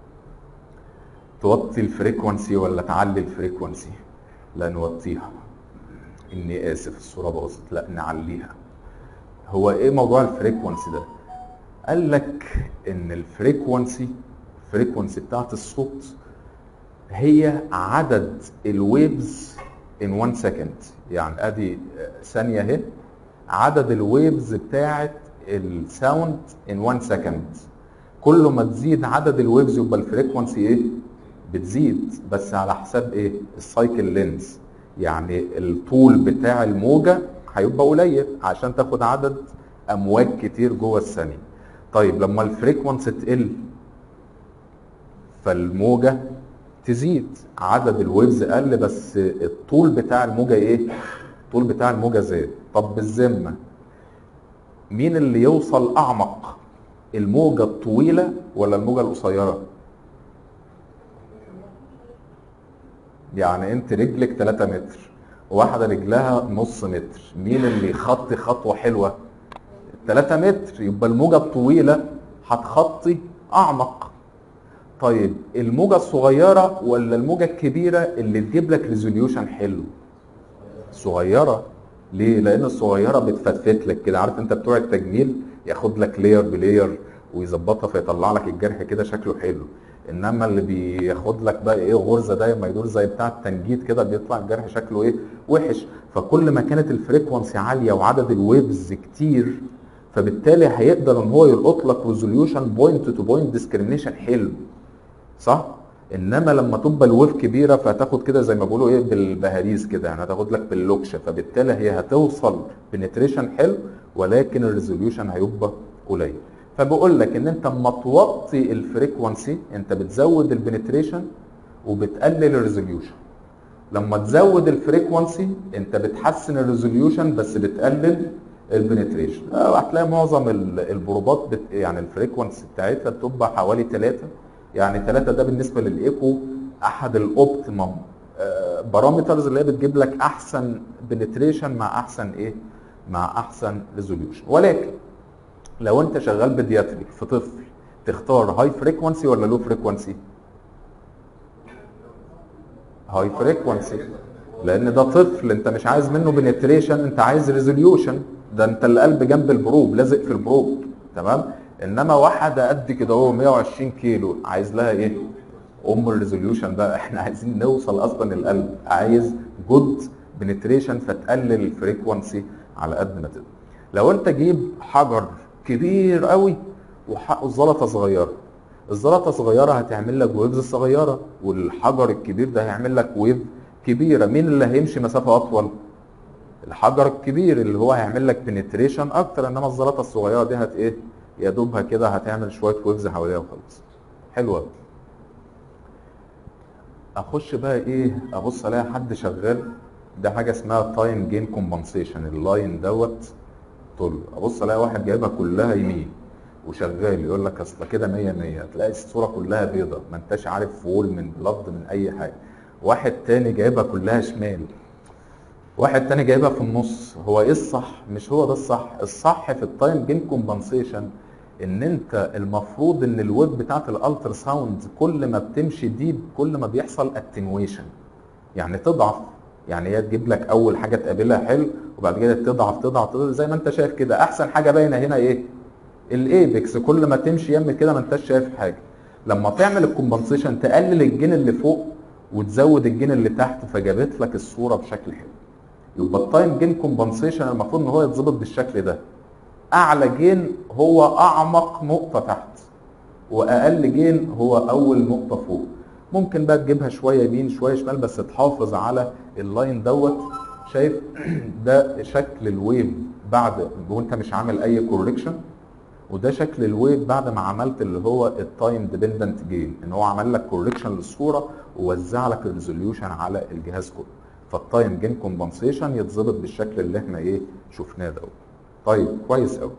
توطي الفريكونسي ولا تعلي الفريكونسي لا نوطيها اني اسف الصوره باظت لا نعليها هو ايه موضوع الفريكونسي ده قال لك ان الفريكونسي الفريكونسي بتاعت الصوت هي عدد الويفز ان 1 سكند يعني ادي ثانيه اهي عدد الويفز بتاعت الساوند ان 1 سكند كل ما تزيد عدد الويفز يبقى الفريكونسي ايه بتزيد بس على حساب ايه السايكل لينز يعني الطول بتاع الموجه هيبقى قليل عشان تاخد عدد امواج كتير جوه الثانيه طيب لما الفريكونسي تقل فالموجه تزيد عدد الويفز قل بس الطول بتاع الموجه ايه الطول بتاع الموجه زاد طب بالذمه مين اللي يوصل اعمق الموجه الطويله ولا الموجه القصيره يعني انت رجلك 3 متر وواحده رجلها نص متر مين اللي يخطي خطوه حلوه 3 متر يبقى الموجه الطويله هتخطي اعمق طيب الموجه الصغيره ولا الموجه الكبيره اللي تجيب لك ريزوليوشن حلو صغيره ليه لان الصغيره بتفتفت لك كده عارف انت بتوع التجميل ياخد لك لير بلير ويظبطها فيطلع لك الجرح كده شكله حلو انما اللي بياخد لك بقى ايه غرزه دايما ما يدور زي بتاع التنجيد كده بيطلع الجرح شكله ايه وحش فكل ما كانت الفريكونسي عاليه وعدد الويفز كتير فبالتالي هيقدر ان هو يلقط لك ريزوليوشن بوينت تو بوينت ديسكريميشن حلو صح انما لما تبقى الويف كبيره فهتاخد كده زي ما بيقولوا ايه بالبهاريز كده يعني هتاخد لك باللوكشه فبالتالي هي هتوصل بنتريشن حلو ولكن الريزوليوشن هيبقى قليل فبقول لك ان انت اما توطي الفريكونسي انت بتزود البنتريشن وبتقلل الريزوليوشن لما تزود الفريكونسي انت بتحسن الريزوليوشن بس بتقلل البنتريشن هتلاقي معظم البروبات بت يعني الفريكونسي بتاعتها بتبقى حوالي 3 يعني 3 ده بالنسبه للايكو احد الاوبتيمم بارامترز اللي هي بتجيب لك احسن بنتريشن مع احسن ايه مع احسن ريزوليوشن ولكن لو انت شغال بيدياتريك في طفل تختار هاي فريكونسي ولا لو فريكونسي هاي فريكونسي لان ده طفل انت مش عايز منه بنتريشن انت عايز ريزوليوشن ده انت القلب جنب البروب لازق في البروب تمام انما واحده قد كده اهو 120 كيلو عايز لها ايه ام الريزوليوشن بقى احنا عايزين نوصل اصلا القلب عايز جود بنتريشن فتقلل الفريكونسي على قد ما تقدر لو انت جيب حجر كبير قوي وحقه زلطه صغيره الزلطه صغيره هتعمل لك ويفز صغيره والحجر الكبير ده هيعمل لك ويف كبيره مين اللي هيمشي مسافه اطول الحجر الكبير اللي هو هيعمل لك بنتريشن اكتر انما الزلطه الصغيره دي هت ايه يا دوبها كده هتعمل شويه ويفز حواليها وخلاص حلوه اخش بقى ايه ابص الاقي حد شغال ده حاجه اسمها تايم جين كومبنسيشن اللاين دوت طول ابص الاقي واحد جايبها كلها يمين وشغال يقول لك اصل كده 100 100 تلاقي الصوره كلها بيضه ما انتش عارف وول من بلد من اي حاجه واحد تاني جايبها كلها شمال واحد تاني جايبها في النص هو ايه الصح مش هو ده الصح الصح في التايم جين كومبنسيشن ان انت المفروض ان الويب بتاعت الالترا ساوند كل ما بتمشي ديب كل ما بيحصل اتنويشن يعني تضعف يعني هي تجيب لك اول حاجه تقابلها حلو وبعد كده تضعف تضعف تضعف زي ما انت شايف كده احسن حاجه باينه هنا ايه الايبكس كل ما تمشي يمل كده ما انتش شايف حاجه لما تعمل الكومبنسيشن تقلل الجين اللي فوق وتزود الجين اللي تحت فجابت لك الصوره بشكل حلو يبقى التايم جين كومبنسيشن المفروض ان هو يتظبط بالشكل ده اعلى جين هو اعمق نقطه تحت واقل جين هو اول نقطه فوق ممكن بقى تجيبها شويه يمين شويه شمال بس تحافظ على اللاين دوت شايف ده شكل الويف بعد وانت مش عامل اي كوركشن وده شكل الويف بعد ما عملت اللي هو التايم ديبندنت جين ان هو عمل لك كوركشن للصوره ووزع لك الريزوليوشن على الجهاز كله فالتايم جين كومبنسيشن يتظبط بالشكل اللي احنا ايه شفناه ده طيب كويس قوي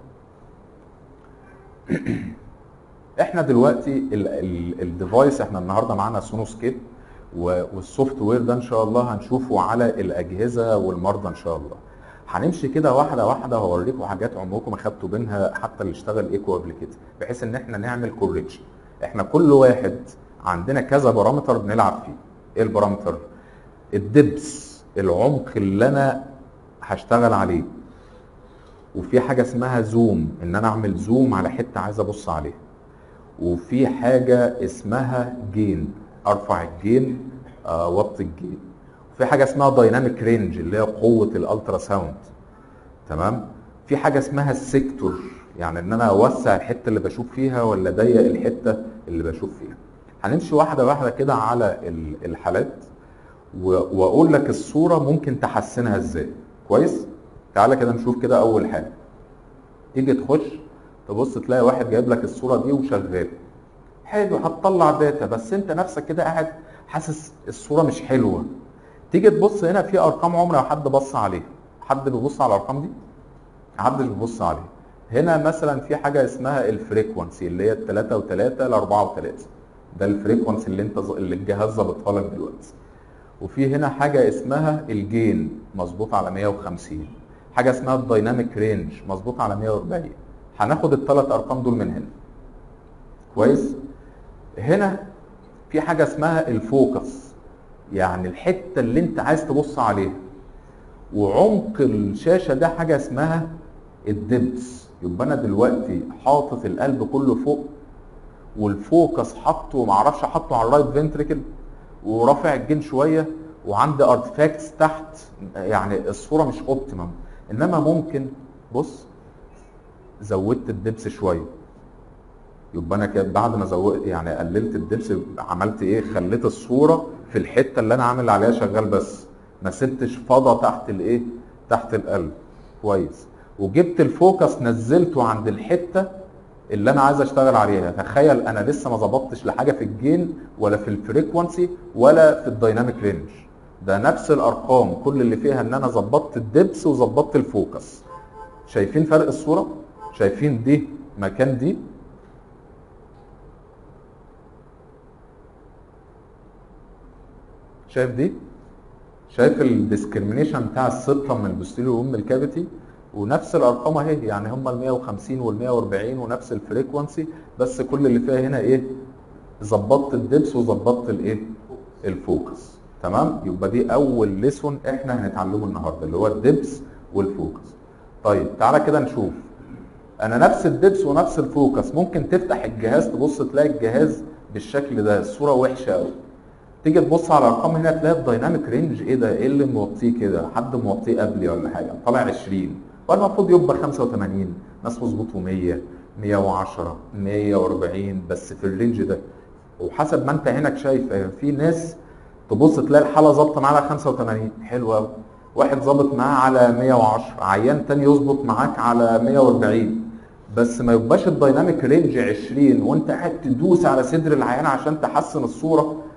احنا دلوقتي الديفايس احنا النهارده معانا سونوسكيب والسوفت وير ده ان شاء الله هنشوفه على الاجهزه والمرضى ان شاء الله هنمشي كده واحده واحده هوريكم حاجات عمركم ما خدتوا منها حتى اللي اشتغل ايكو قبل كده بحيث ان احنا نعمل كوركشن احنا كل واحد عندنا كذا بارامتر بنلعب فيه ايه البارامتر الدبس العمق اللي انا هشتغل عليه وفي حاجه اسمها زوم ان انا اعمل زوم على حته عايز ابص عليها وفي حاجه اسمها جين ارفع الجين آه وطي الجين وفي حاجه اسمها دايناميك رينج اللي هي قوه الالترا ساوند تمام في حاجه اسمها السيكتور يعني ان انا اوسع الحته اللي بشوف فيها ولا اضيق الحته اللي بشوف فيها هنمشي واحده واحده كده على الحالات واقول لك الصوره ممكن تحسنها ازاي كويس تعالى كده نشوف كده اول حاجه تيجي تخش تبص تلاقي واحد جايب لك الصوره دي وشغال حلو هتطلع داتا بس انت نفسك كده قاعد حاسس الصوره مش حلوه تيجي تبص هنا في ارقام عمر حد بص عليها حد بيبص على الارقام دي محدش بيبص عليها هنا مثلا في حاجه اسمها الفريكونسي اللي هي ال 3 و3 ل 4 و3 ده الفريكونسي اللي انت اللي الجهاز ظابطها لك دلوقتي وفي هنا حاجه اسمها الجين مظبوط على 150 حاجه اسمها الدايناميك رينج مظبوط على 140 هناخد الثلاث ارقام دول من هنا كويس هنا في حاجه اسمها الفوكس يعني الحته اللي انت عايز تبص عليها وعمق الشاشه ده حاجه اسمها الدبس يبقى انا دلوقتي حاطط القلب كله فوق والفوكس حاطه معرفش حاطه على الرايت فنتريكل ورافع الجين شويه وعندي ارتفاكتس تحت يعني الصوره مش اوبتيمم انما ممكن بص زودت الدبس شويه يبقى انا كده بعد ما زودت يعني قللت الدبس عملت ايه خليت الصوره في الحته اللي انا عامل عليها شغال بس ما سبتش فضا تحت الايه تحت القلب كويس وجبت الفوكس نزلته عند الحته اللي انا عايز اشتغل عليها تخيل انا لسه ما ظبطتش لحاجه في الجين ولا في الفريكونسي ولا في الدايناميك رينج ده نفس الارقام كل اللي فيها ان انا ظبطت الدبس وظبطت الفوكس شايفين فرق الصوره شايفين دي مكان دي شايف دي شايف الديسكريميشن بتاع السبطه من البوستيريو وام الكافيتي ونفس الارقام اهي يعني هم ال 150 وال 140 ونفس الفريكونسي بس كل اللي فيها هنا ايه ظبطت الدبس وظبطت الايه الفوكس تمام يبقى دي اول ليسون احنا هنتعلمه النهارده اللي هو الدبس والفوكس طيب تعالى كده نشوف انا نفس الدبس ونفس الفوكس ممكن تفتح الجهاز تبص تلاقي الجهاز بالشكل ده الصوره وحشه قوي تيجي تبص على الارقام هنا تلاقي الدايناميك رينج ايه ده ايه اللي موطيه كده حد موطيه قبلي ولا حاجه طالع 20 والمفروض يبقى 85 ناس مظبوطه 100 110 140 بس في الرينج ده وحسب ما انت عينك شايف في ناس تبص تلاقي الحاله ظابطه معاه على 85 حلو قوي واحد ظابط معاه على 110 عيان تاني يظبط معاك على 140 بس ما يبقاش الدايناميك رينج 20 وانت قاعد تدوس على صدر العيان عشان تحسن الصوره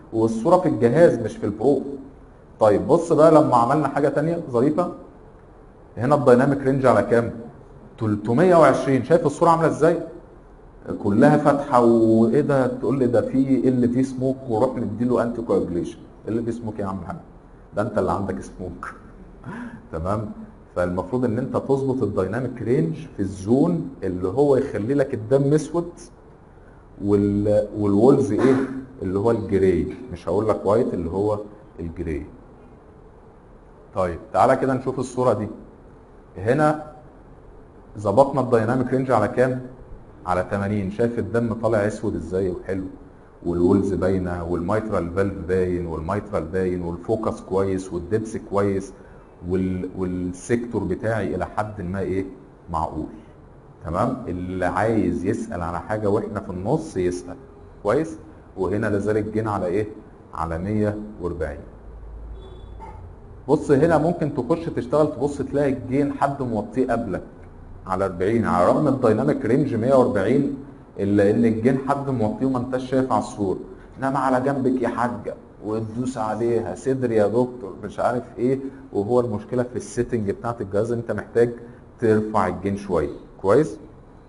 والصوره في الجهاز مش في البرو طيب بص بقى لما عملنا حاجه تانية ظريفه هنا الدايناميك رينج على كام 320 شايف الصوره عامله ازاي كلها فاتحه وايه ده تقول لي ده في ال في سموك وروح نديله انتي كواجوليشن اللي في سموك يا عم محمد ده انت اللي عندك سموك تمام فالمفروض ان انت تظبط الدايناميك رينج في الزون اللي هو يخلي لك الدم اسود وال والولز ايه اللي هو الجراي مش هقول لك وايت اللي هو الجراي طيب تعالى كده نشوف الصوره دي هنا ظبطنا الدايناميك رينج على كام على 80 شايف الدم طالع اسود ازاي وحلو والولز باينه والميترال فالف باين والميترال باين والفوكس كويس والدبس كويس وال والسيكتور بتاعي الى حد ما ايه معقول تمام اللي عايز يسال على حاجه واحنا في النص يسال كويس وهنا لازال الجين على ايه على 140 بص هنا ممكن تخش تشتغل تبص تلاقي الجين حد موطيه قبلك على 40 على الرغم الدايناميك رينج 140 الا ان الجين حد موطيه وما انتش شايف على الصوره انما على جنبك يا حاجه وتدوس عليها صدر يا دكتور مش عارف ايه وهو المشكله في السيتنج بتاعت الجهاز انت محتاج ترفع الجين شويه كويس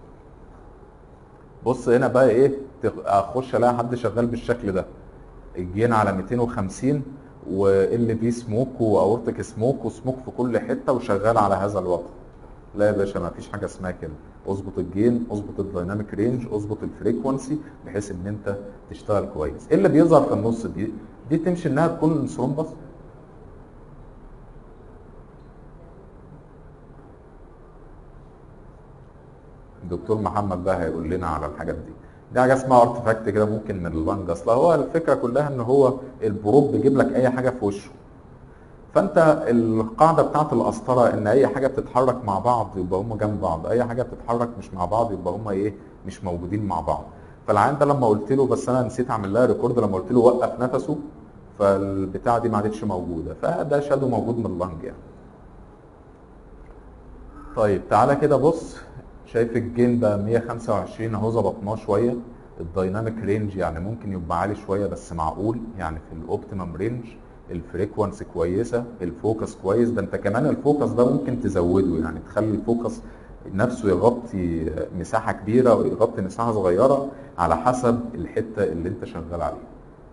بص هنا بقى ايه تخ- اخش الاقي حد شغال بالشكل ده الجين على 250 وال في سموك واورتك سموك وسموك في كل حته وشغال على هذا الوضع لا يا باشا ما فيش حاجه اسمها كده اظبط الجين اظبط الدايناميك رينج اظبط الفريكونسي بحيث ان انت تشتغل كويس ايه اللي بيظهر في النص دي دي تمشي انها تكون ثرومبس الدكتور محمد بقى هيقول لنا على الحاجات دي دي حاجه اسمها ارتفاكت كده ممكن من اللنج اصل هو الفكره كلها ان هو البروب بيجيب لك اي حاجه في وشه فانت القاعده بتاعت القسطره ان اي حاجه بتتحرك مع بعض يبقى هم جنب بعض اي حاجه بتتحرك مش مع بعض يبقى هم ايه مش موجودين مع بعض فالعيان ده لما قلت له بس انا نسيت اعمل لها ريكورد لما قلت له وقف نفسه فالبتاعه دي ما عادتش موجوده فده شادو موجود من اللنج يعني طيب تعالى كده بص شايف الجين بقى 125 اهو ظبطناه شويه الدايناميك رينج يعني ممكن يبقى عالي شويه بس معقول يعني في الاوبتيمم رينج الفريكونسي كويسه الفوكس كويس ده انت كمان الفوكس ده ممكن تزوده يعني تخلي الفوكس نفسه يغطي مساحه كبيره ويغطي مساحه صغيره على حسب الحته اللي انت شغال عليها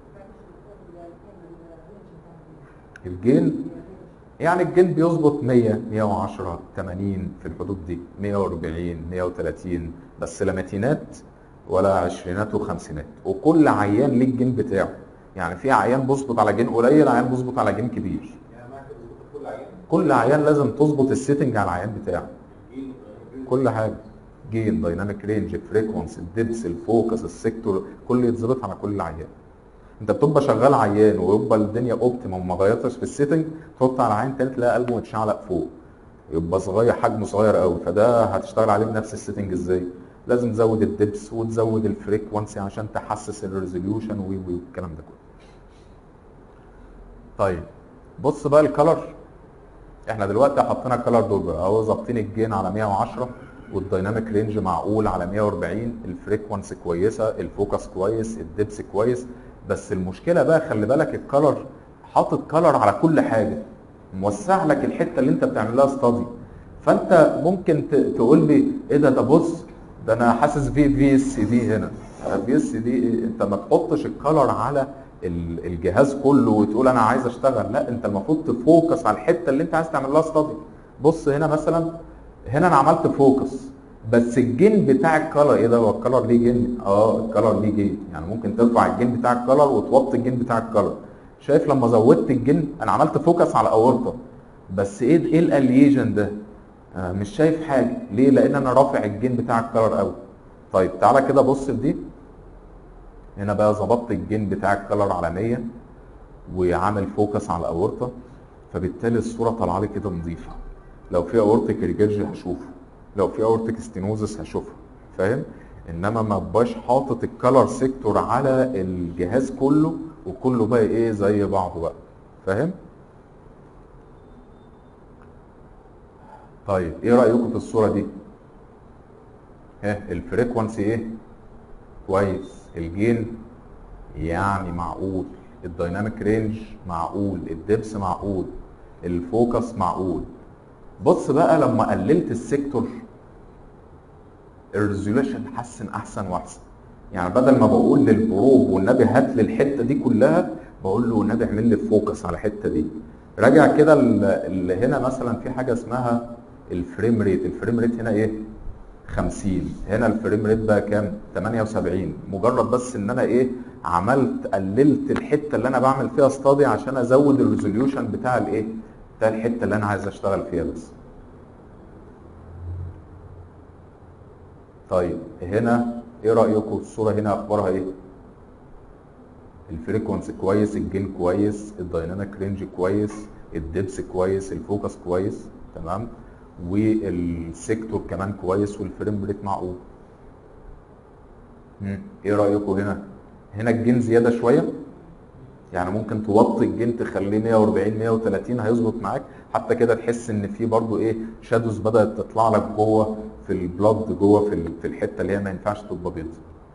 الجين يعني الجين بيظبط 100 110 80 في الحدود دي 140 130 بس لا متينات ولا عشرينات وخمسينات وكل عيان ليه الجين بتاعه يعني في عيان بيظبط على جين قليل عيان بيظبط على جين كبير يعني معاك بتظبط كل عيان كل عيان لازم تظبط السيتنج على العيان بتاعه جين كل حاجه جين دايناميك رينج فريكونسي الدبس الفوكس السيكتور كل يتظبط على كل عيان انت بتبقى شغال عيان ويبقى الدنيا اوبتيمم وما غيرتش في السيتنج تحط على عين تاني تلاقي قلبه متشعلق فوق يبقى صغير حجمه صغير قوي فده هتشتغل عليه بنفس السيتنج ازاي لازم تزود الدبس وتزود الفريكونسي عشان تحسس الريزوليوشن وي وي والكلام ده كله طيب بص بقى الكلر احنا دلوقتي حطينا الكلر دول بقى اهو ظابطين الجين على 110 والدايناميك رينج معقول على 140 الفريكونسي كويسه الفوكس كويس الدبس كويس بس المشكله بقى خلي بالك الكلر حاطط كلر على كل حاجه موسع لك الحته اللي انت بتعمل لها ستادي فانت ممكن ت- تقول لي ايه ده ده بص ده انا حاسس في في اس دي هنا في اس دي إيه؟ انت ما تحطش الكلر على ال- الجهاز كله وتقول انا عايز اشتغل لا انت المفروض تفوكس على الحته اللي انت عايز تعمل لها ستادي بص هنا مثلا هنا انا عملت فوكس بس الجين بتاع الكلر ايه ده هو الكلر ليه جين اه الكلر ليه جين يعني ممكن ترفع الجين بتاع الكلر وتوطي الجين بتاع الكلر شايف لما زودت الجين انا عملت فوكس على اورطه بس ايه ايه الاليجن ده آه مش شايف حاجه ليه لان انا رافع الجين بتاع الكلر قوي طيب تعالى كده بص في دي هنا بقى ظبطت الجين بتاع الكلر على 100 وعامل فوكس على الاورطه فبالتالي الصوره طالعه لي كده نظيفه لو في اورتيك ريجرج هشوفه لو في اورتيك ستينوزس هشوفها فاهم انما ما بقاش حاطط الكلر سيكتور على الجهاز كله وكله بقى ايه زي بعضه بقى فاهم طيب ايه رايكم في الصوره دي ها الفريكونسي ايه كويس الجين يعني معقول الدايناميك رينج معقول الدبس معقول الفوكس معقول بص بقى لما قللت السيكتور الريزوليوشن اتحسن احسن واحسن يعني بدل ما بقول للبروب والنبي هات لي الحته دي كلها بقول له والنبي اعمل لي فوكس على الحته دي راجع كده ال- اللي هنا مثلا في حاجه اسمها الفريم ريت الفريم ريت هنا ايه 50 هنا الفريم ريت بقى كام 78 مجرد بس ان انا ايه عملت قللت الحته اللي انا بعمل فيها استادي عشان ازود الريزوليوشن بتاع الايه بتاع الحته اللي انا عايز اشتغل فيها بس طيب هنا ايه رايكم الصوره هنا اخبارها ايه الفريكونسي كويس الجين كويس الدايناميك رينج كويس الدبس كويس الفوكس كويس تمام والسيكتور كمان كويس والفريم ريت معقول مم. ايه رايكم هنا هنا الجين زياده شويه يعني ممكن توطي الجين تخليه 140 130 هيظبط معاك حتى كده تحس ان في برضو ايه شادوز بدات تطلع لك جوه في البلاد جوه في ال- في الحته اللي هي ما ينفعش تبقى بيض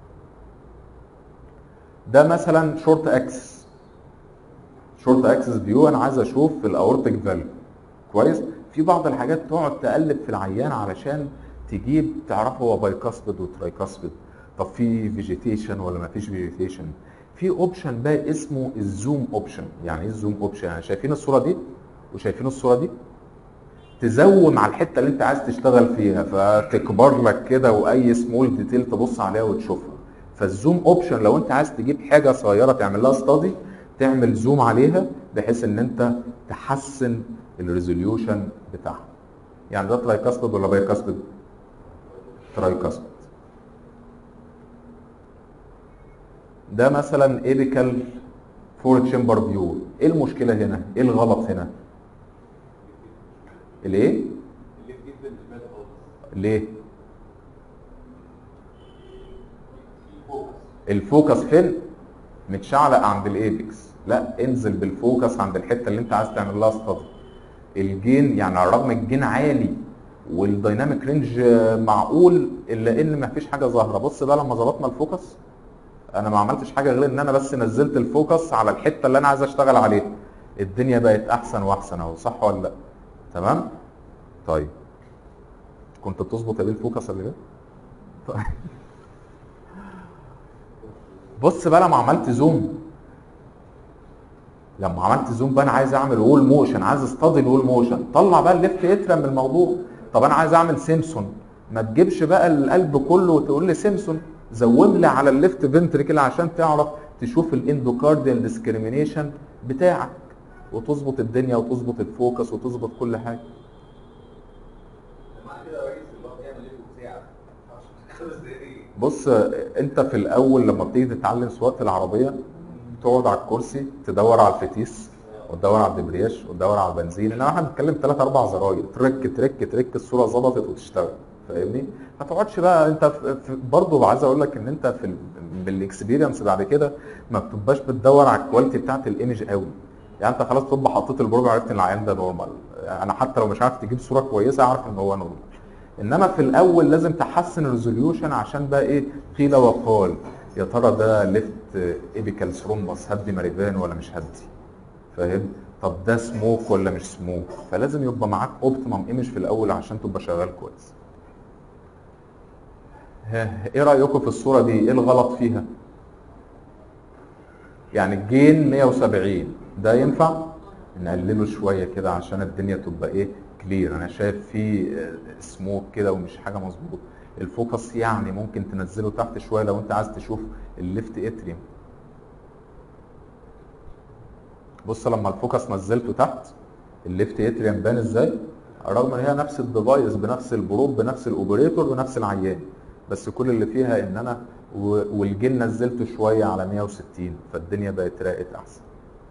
ده مثلا شورت اكسس شورت اكسس فيو انا عايز اشوف الاورتيك فالف كويس في بعض الحاجات تقعد تقلب في العيان علشان تجيب تعرف هو بايكاسبيد وترايكاسبيد طب في فيجيتيشن ولا ما فيش فيجيتيشن في اوبشن بقى اسمه الزوم اوبشن يعني ايه الزوم اوبشن يعني شايفين الصوره دي وشايفين الصوره دي تزوم على الحته اللي انت عايز تشتغل فيها فتكبر لك كده واي سمول ديتيل تبص عليها وتشوفها فالزوم اوبشن لو انت عايز تجيب حاجه صغيره تعمل لها ستادي تعمل زوم عليها بحيث ان انت تحسن الريزوليوشن بتاعها يعني ده ترايكاسبيد ولا بايكاسبيد ترايكاسبيد ده مثلا ايبيكال فور تشامبر فيو ايه المشكله هنا ايه الغلط هنا الايه اللي جدا بالنسبه لي خالص ليه الفوكس الفوكس فين متشعلق عند الايبكس لا انزل بالفوكس عند الحته اللي انت عايز تعمل لها ستادي الجين يعني على الرغم الجين عالي والدايناميك رينج معقول الا ان مفيش حاجه ظاهره بص بقى لما ظبطنا الفوكس انا ما عملتش حاجه غير ان انا بس نزلت الفوكس على الحته اللي انا عايز اشتغل عليها الدنيا بقت احسن واحسن اهو صح ولا لا تمام طيب كنت بتظبط يا بيه الفوكس اللي ده طيب بص بقى لما عملت زوم لما عملت زوم بقى انا عايز اعمل وول موشن عايز اصطاد الوول موشن طلع بقى الليفت اترم من الموضوع طب انا عايز اعمل سيمسون ما تجيبش بقى القلب كله وتقول لي سيمسون زوم لي على الليفت فنتريكل عشان تعرف تشوف الاندوكارديال ديسكريميشن بتاعك وتظبط الدنيا وتظبط الفوكس وتظبط كل حاجه معنى كده يا ريس الواحد يعمل ايه في ساعه خمس دقايق بص انت في الاول لما بتيجي تتعلم سواقه العربيه تقعد على الكرسي تدور على الفتيس وتدور على الدبرياج وتدور على البنزين انما احنا بنتكلم ثلاث اربع زراير ترك ترك ترك الصوره ظبطت وتشتغل فاهمني؟ ما تقعدش بقى انت في- في- برضه عايز اقول لك ان انت في ال- بالاكسبيرينس بعد كده ما بتبقاش بتدور على الكواليتي بتاعت الايمج قوي يعني انت خلاص تبقى حطيت البروج عرفت ان العيان ده نورمال انا حتى لو مش عارف تجيب صوره كويسه اعرف ان هو نورمال انما في الاول لازم تحسن الريزوليوشن عشان بقى ايه قيل وقال يا ترى ده ليفت ايبيكال ثرومبس هدي ماريفان ولا مش هدي فاهم طب ده سموك ولا مش سموك فلازم يبقى معاك اوبتيمم ايمج في الاول عشان تبقى شغال كويس ها، ايه رايكم في الصوره دي ايه الغلط فيها يعني الجين 170 ده ينفع نقلله شويه كده عشان الدنيا تبقى ايه كلير انا شايف فيه سموك كده ومش حاجه مظبوط الفوكس يعني ممكن تنزله تحت شويه لو انت عايز تشوف الليفت اتريم بص لما الفوكس نزلته تحت الليفت اتريم بان ازاي رغم ان هي نفس الديفايس بنفس البروب بنفس الاوبريتور بنفس العيان بس كل اللي فيها ان انا و- والجين نزلته شويه على 160 فالدنيا بقت راقت احسن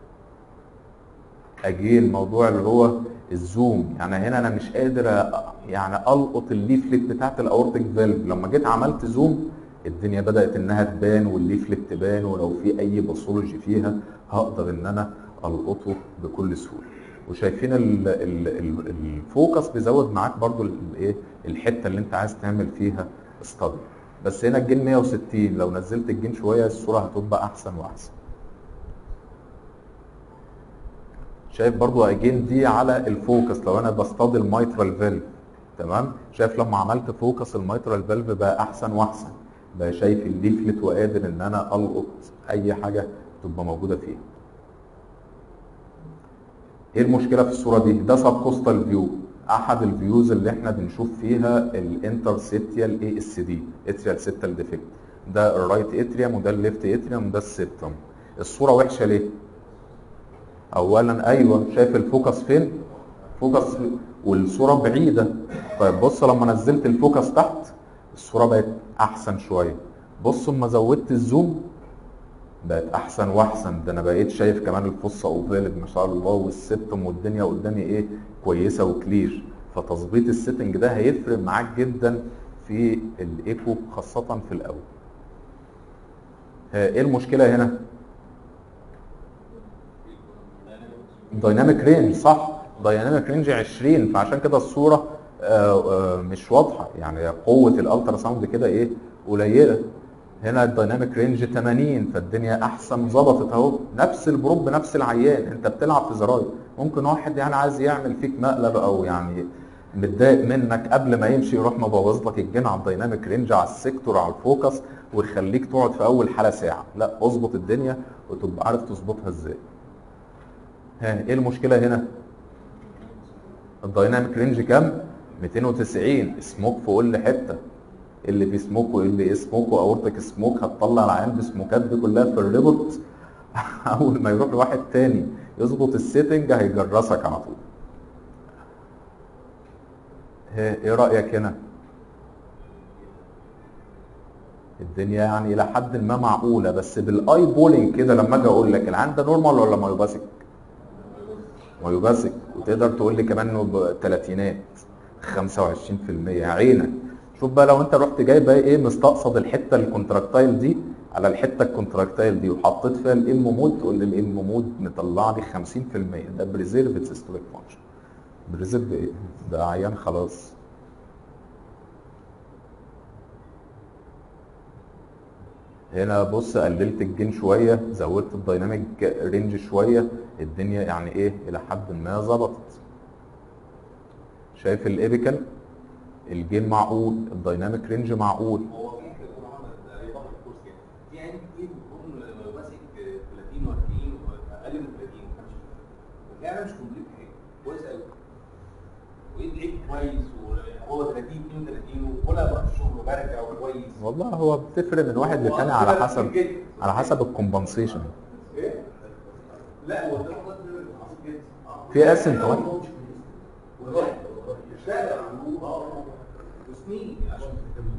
اجين موضوع اللي هو الزوم يعني هنا انا مش قادر أ- يعني القط الليفلت بتاعت الاورتيك فالف لما جيت عملت زوم الدنيا بدات انها تبان والليفلت تبان ولو في اي باثولوجي فيها هقدر ان انا القطه بكل سهوله وشايفين ال- ال- ال- الفوكس بيزود معاك برضو الايه الحته اللي انت عايز تعمل فيها استادي بس هنا الجين 160 لو نزلت الجين شويه الصوره هتبقى احسن واحسن شايف برضو اجين دي على الفوكس لو انا بصطاد الميترال فالف تمام شايف لما عملت فوكس الميترال فالف بقى احسن واحسن بقى شايف الليفلت وقادر ان انا القط اي حاجه تبقى موجوده فيه ايه المشكله في الصوره دي ده سب كوستال فيو احد الفيوز اللي احنا بنشوف فيها الانترسيتيال اي اس دي اتريال سيتال ديفكت ده الرايت اتريوم وده الليفت اتريوم وده السيبتم الصوره وحشه ليه اولا ايوه شايف الفوكس فين فوكس والصوره بعيده طيب بص لما نزلت الفوكس تحت الصوره بقت احسن شويه بص اما زودت الزوم بقت احسن واحسن ده انا بقيت شايف كمان الفصه اوفالد ما شاء الله والسبتم والدنيا قدامي ايه كويسه وكلير فتظبيط السيتنج ده هيفرق معاك جدا في الايكو خاصه في الاول ها، ايه المشكله هنا دايناميك رينج صح دايناميك رينج 20 فعشان كده الصوره آه، آه، مش واضحه يعني قوه الالترا ساوند كده ايه قليله هنا الدايناميك رينج 80 فالدنيا احسن ظبطت اهو نفس البروب نفس العيان انت بتلعب في زراير ممكن واحد يعني عايز يعمل فيك مقلب او يعني متضايق منك قبل ما يمشي يروح مبوظ لك الجن على الدايناميك رينج على السيكتور على الفوكس ويخليك تقعد في اول حاله ساعه لا اظبط الدنيا وتبقى عارف تظبطها ازاي ها ايه المشكله هنا الدايناميك رينج كام 290 سموك في كل حته اللي فيه سموك واللي ايه سموك واورتك سموك هتطلع العيان بسموكات دي كلها في الريبورت اول ما يروح لواحد تاني يظبط السيتنج هيجرسك على طول ها، ايه رايك هنا الدنيا يعني الى حد ما معقوله بس بالاي بولينج كده لما اجي اقول لك العيان ده نورمال ولا مايوباسيك مايوباسيك وتقدر تقول لي كمان انه بثلاثينات 25% عينك شوف بقى لو انت رحت جاي بقى ايه مستقصد الحته الكونتراكتايل دي على الحته الكونتراكتايل دي وحطيت فيها الام مود تقول لي الام مود مطلع لي 50% ده بريزيرفد سيستوليك فانكشن بريزيرف ايه ده عيان خلاص هنا بص قللت الجين شويه زودت الدايناميك رينج شويه الدنيا يعني ايه الى حد ما ظبطت شايف الايبيكال الجين معقول الدايناميك رينج معقول هو ممكن يكون عمل يضاف الكورس كده في عين كتير بتكون ماسك 30 و40 واقل من 30 25 لا انا مش كومبليت حاجه كويس قوي ويدعي كويس وهو 30 32 وكلها بروح الشغل وبرجع وكويس والله هو بتفرق من واحد لتاني على حسب على حسب الكومبنسيشن ايه؟ لا هو ده والله عظيم جدا آه. في اسيمتومات والله اشتغل اه وسنين عشان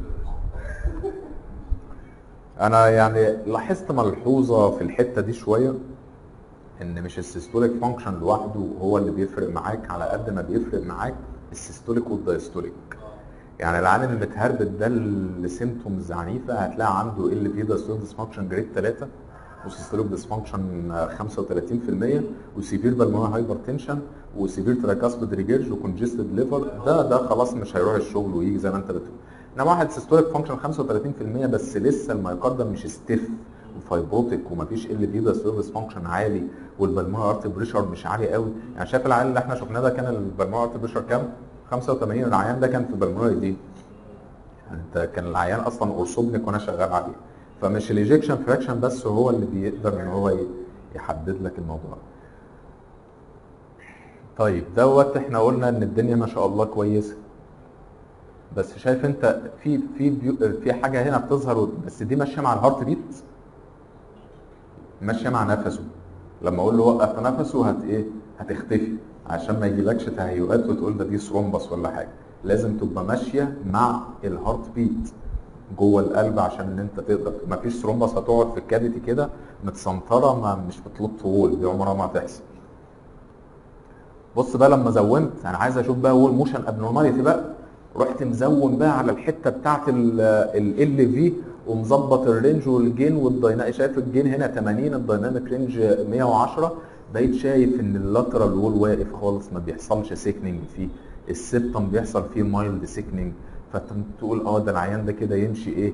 انا يعني لاحظت ملحوظه في الحته دي شويه ان مش السيستوليك فانكشن لوحده هو اللي بيفرق معاك على قد ما بيفرق معاك السيستوليك والدايستوليك يعني العيان اللي متهربد ده اللي سيمتومز عنيفه هتلاقي عنده ال في دايستوليك ديسفانكشن جريد 3 وسيستوليك ديسفانكشن 35% وسيفير بالمونري هايبر تنشن وسيفير تراكاسبيد ريجيرج وكونجستد ليفر ده ده خلاص مش هيروح الشغل ويجي زي ما انت بتقول انما واحد سيستوليك فانكشن 35% بس لسه المايوكاردم مش ستيف وفايبروتيك ومفيش ال في دايستوليك فانكشن عالي والبلمونري ارت بريشر مش عالي قوي يعني شايف العيان اللي احنا شفناه ده كان البلمونري ارت بريشر كام 85 العيان ده كان في بالمونري دي انت كان العيان اصلا اورثوبنيك وانا شغال عليه فمش الايجكشن فراكشن بس هو اللي بيقدر ان هو ي- يحدد لك الموضوع طيب دوت احنا قلنا ان الدنيا ما شاء الله كويسه بس شايف انت في في بيو في حاجه هنا بتظهر بس دي ماشيه مع الهارت بيت ماشيه مع نفسه لما اقول له وقف نفسه هت ايه هتختفي عشان ما يجيلكش تهيؤات وتقول ده دي ثرومبس ولا حاجه لازم تبقى ماشيه مع الهارت بيت جوه القلب عشان ان انت تقدر ما فيش ثرومبس هتقعد في الكافيتي كده متسنطره ما مش بتلط طول دي عمرها ما هتحصل بص بقى لما زومت انا عايز اشوف بقى هو الموشن ابنورماليتي بقى رحت مزوم بقى على الحته بتاعت ال في ومظبط الرينج والجين والدايناميك شايف الجين هنا 80 الدايناميك رينج 110 بقيت شايف ان اللاترال وول واقف خالص ما بيحصلش سيكننج فيه السبتم بيحصل فيه مايلد سيكننج فتقول اه ده العيان ده كده يمشي ايه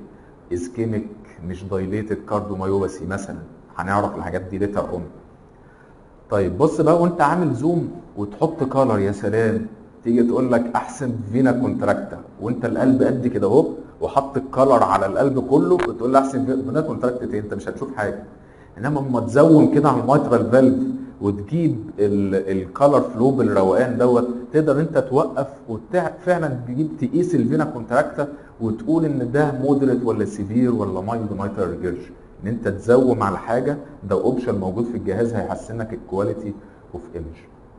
اسكيميك مش دايليتد كارديومايوباثي مثلا هنعرف الحاجات دي ليتر اون طيب بص بقى وانت عامل زوم وتحط كالر يا سلام تيجي تقول لك احسن فينا كونتراكتا وانت القلب قد كده اهو وحط الكالر على القلب كله وتقول لي احسن فينا كونتراكتا ايه انت مش هتشوف حاجه انما اما تزوم كده على الميترال فالف وتجيب الكالر فلو بالروقان دوت تقدر انت توقف وفعلا تجيب تقيس الفينا كونتراكتا وتقول ان ده مودريت ولا سيفير ولا مايلد مايترال ريجرج ان انت تزوم على حاجه ده اوبشن موجود في الجهاز هيحسن لك الكواليتي اوف ايمج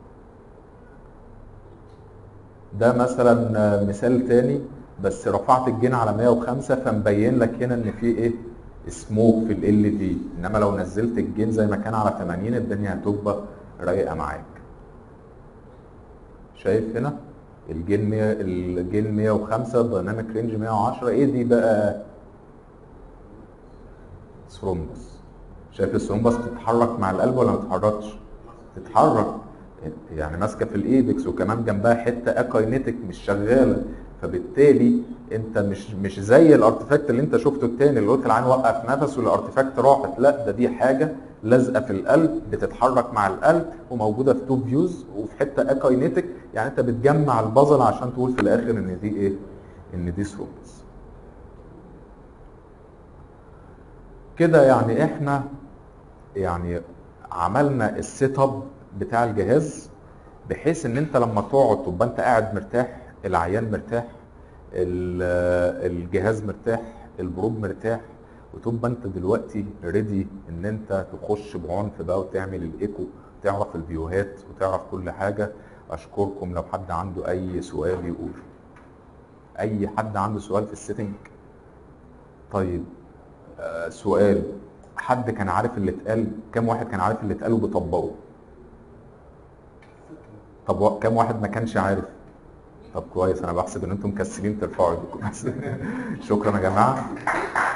ده مثلا مثال تاني بس رفعت الجين على 105 فمبين لك هنا ان في ايه سموك في ال دي انما لو نزلت الجين زي ما كان على 80 الدنيا هتبقى رايقه معاك شايف هنا الجين 100 الجين 105 الدايناميك رينج 110 ايه دي بقى ثرومبس شايف الثرومبس بتتحرك مع القلب ولا ما بتتحركش تتحرك يعني ماسكه في الايبكس وكمان جنبها حته اكاينيتك مش شغاله فبالتالي انت مش مش زي الارتفاكت اللي انت شفته التاني اللي قلت العين وقف نفس والارتفاكت راحت لا ده دي حاجه لازقه في القلب بتتحرك مع القلب وموجوده في تو فيوز وفي حته اكاينيتك يعني انت بتجمع البازل عشان تقول في الاخر ان دي ايه؟ ان دي ثرومبس. كده يعني احنا يعني عملنا السيت اب بتاع الجهاز بحيث ان انت لما تقعد تبقى انت قاعد مرتاح العيان مرتاح الجهاز مرتاح البروب مرتاح وتبقى انت دلوقتي ريدي ان انت تخش بعنف بقى وتعمل الايكو تعرف الفيوهات وتعرف كل حاجه اشكركم لو حد عنده اي سؤال يقول اي حد عنده سؤال في السيتنج طيب آه سؤال حد كان عارف اللي اتقال كام واحد كان عارف اللي اتقال وبيطبقه طب كام واحد ما كانش عارف طب كويس انا بحسب ان انتم مكسلين ترفعوا ايديكم شكرا يا جماعه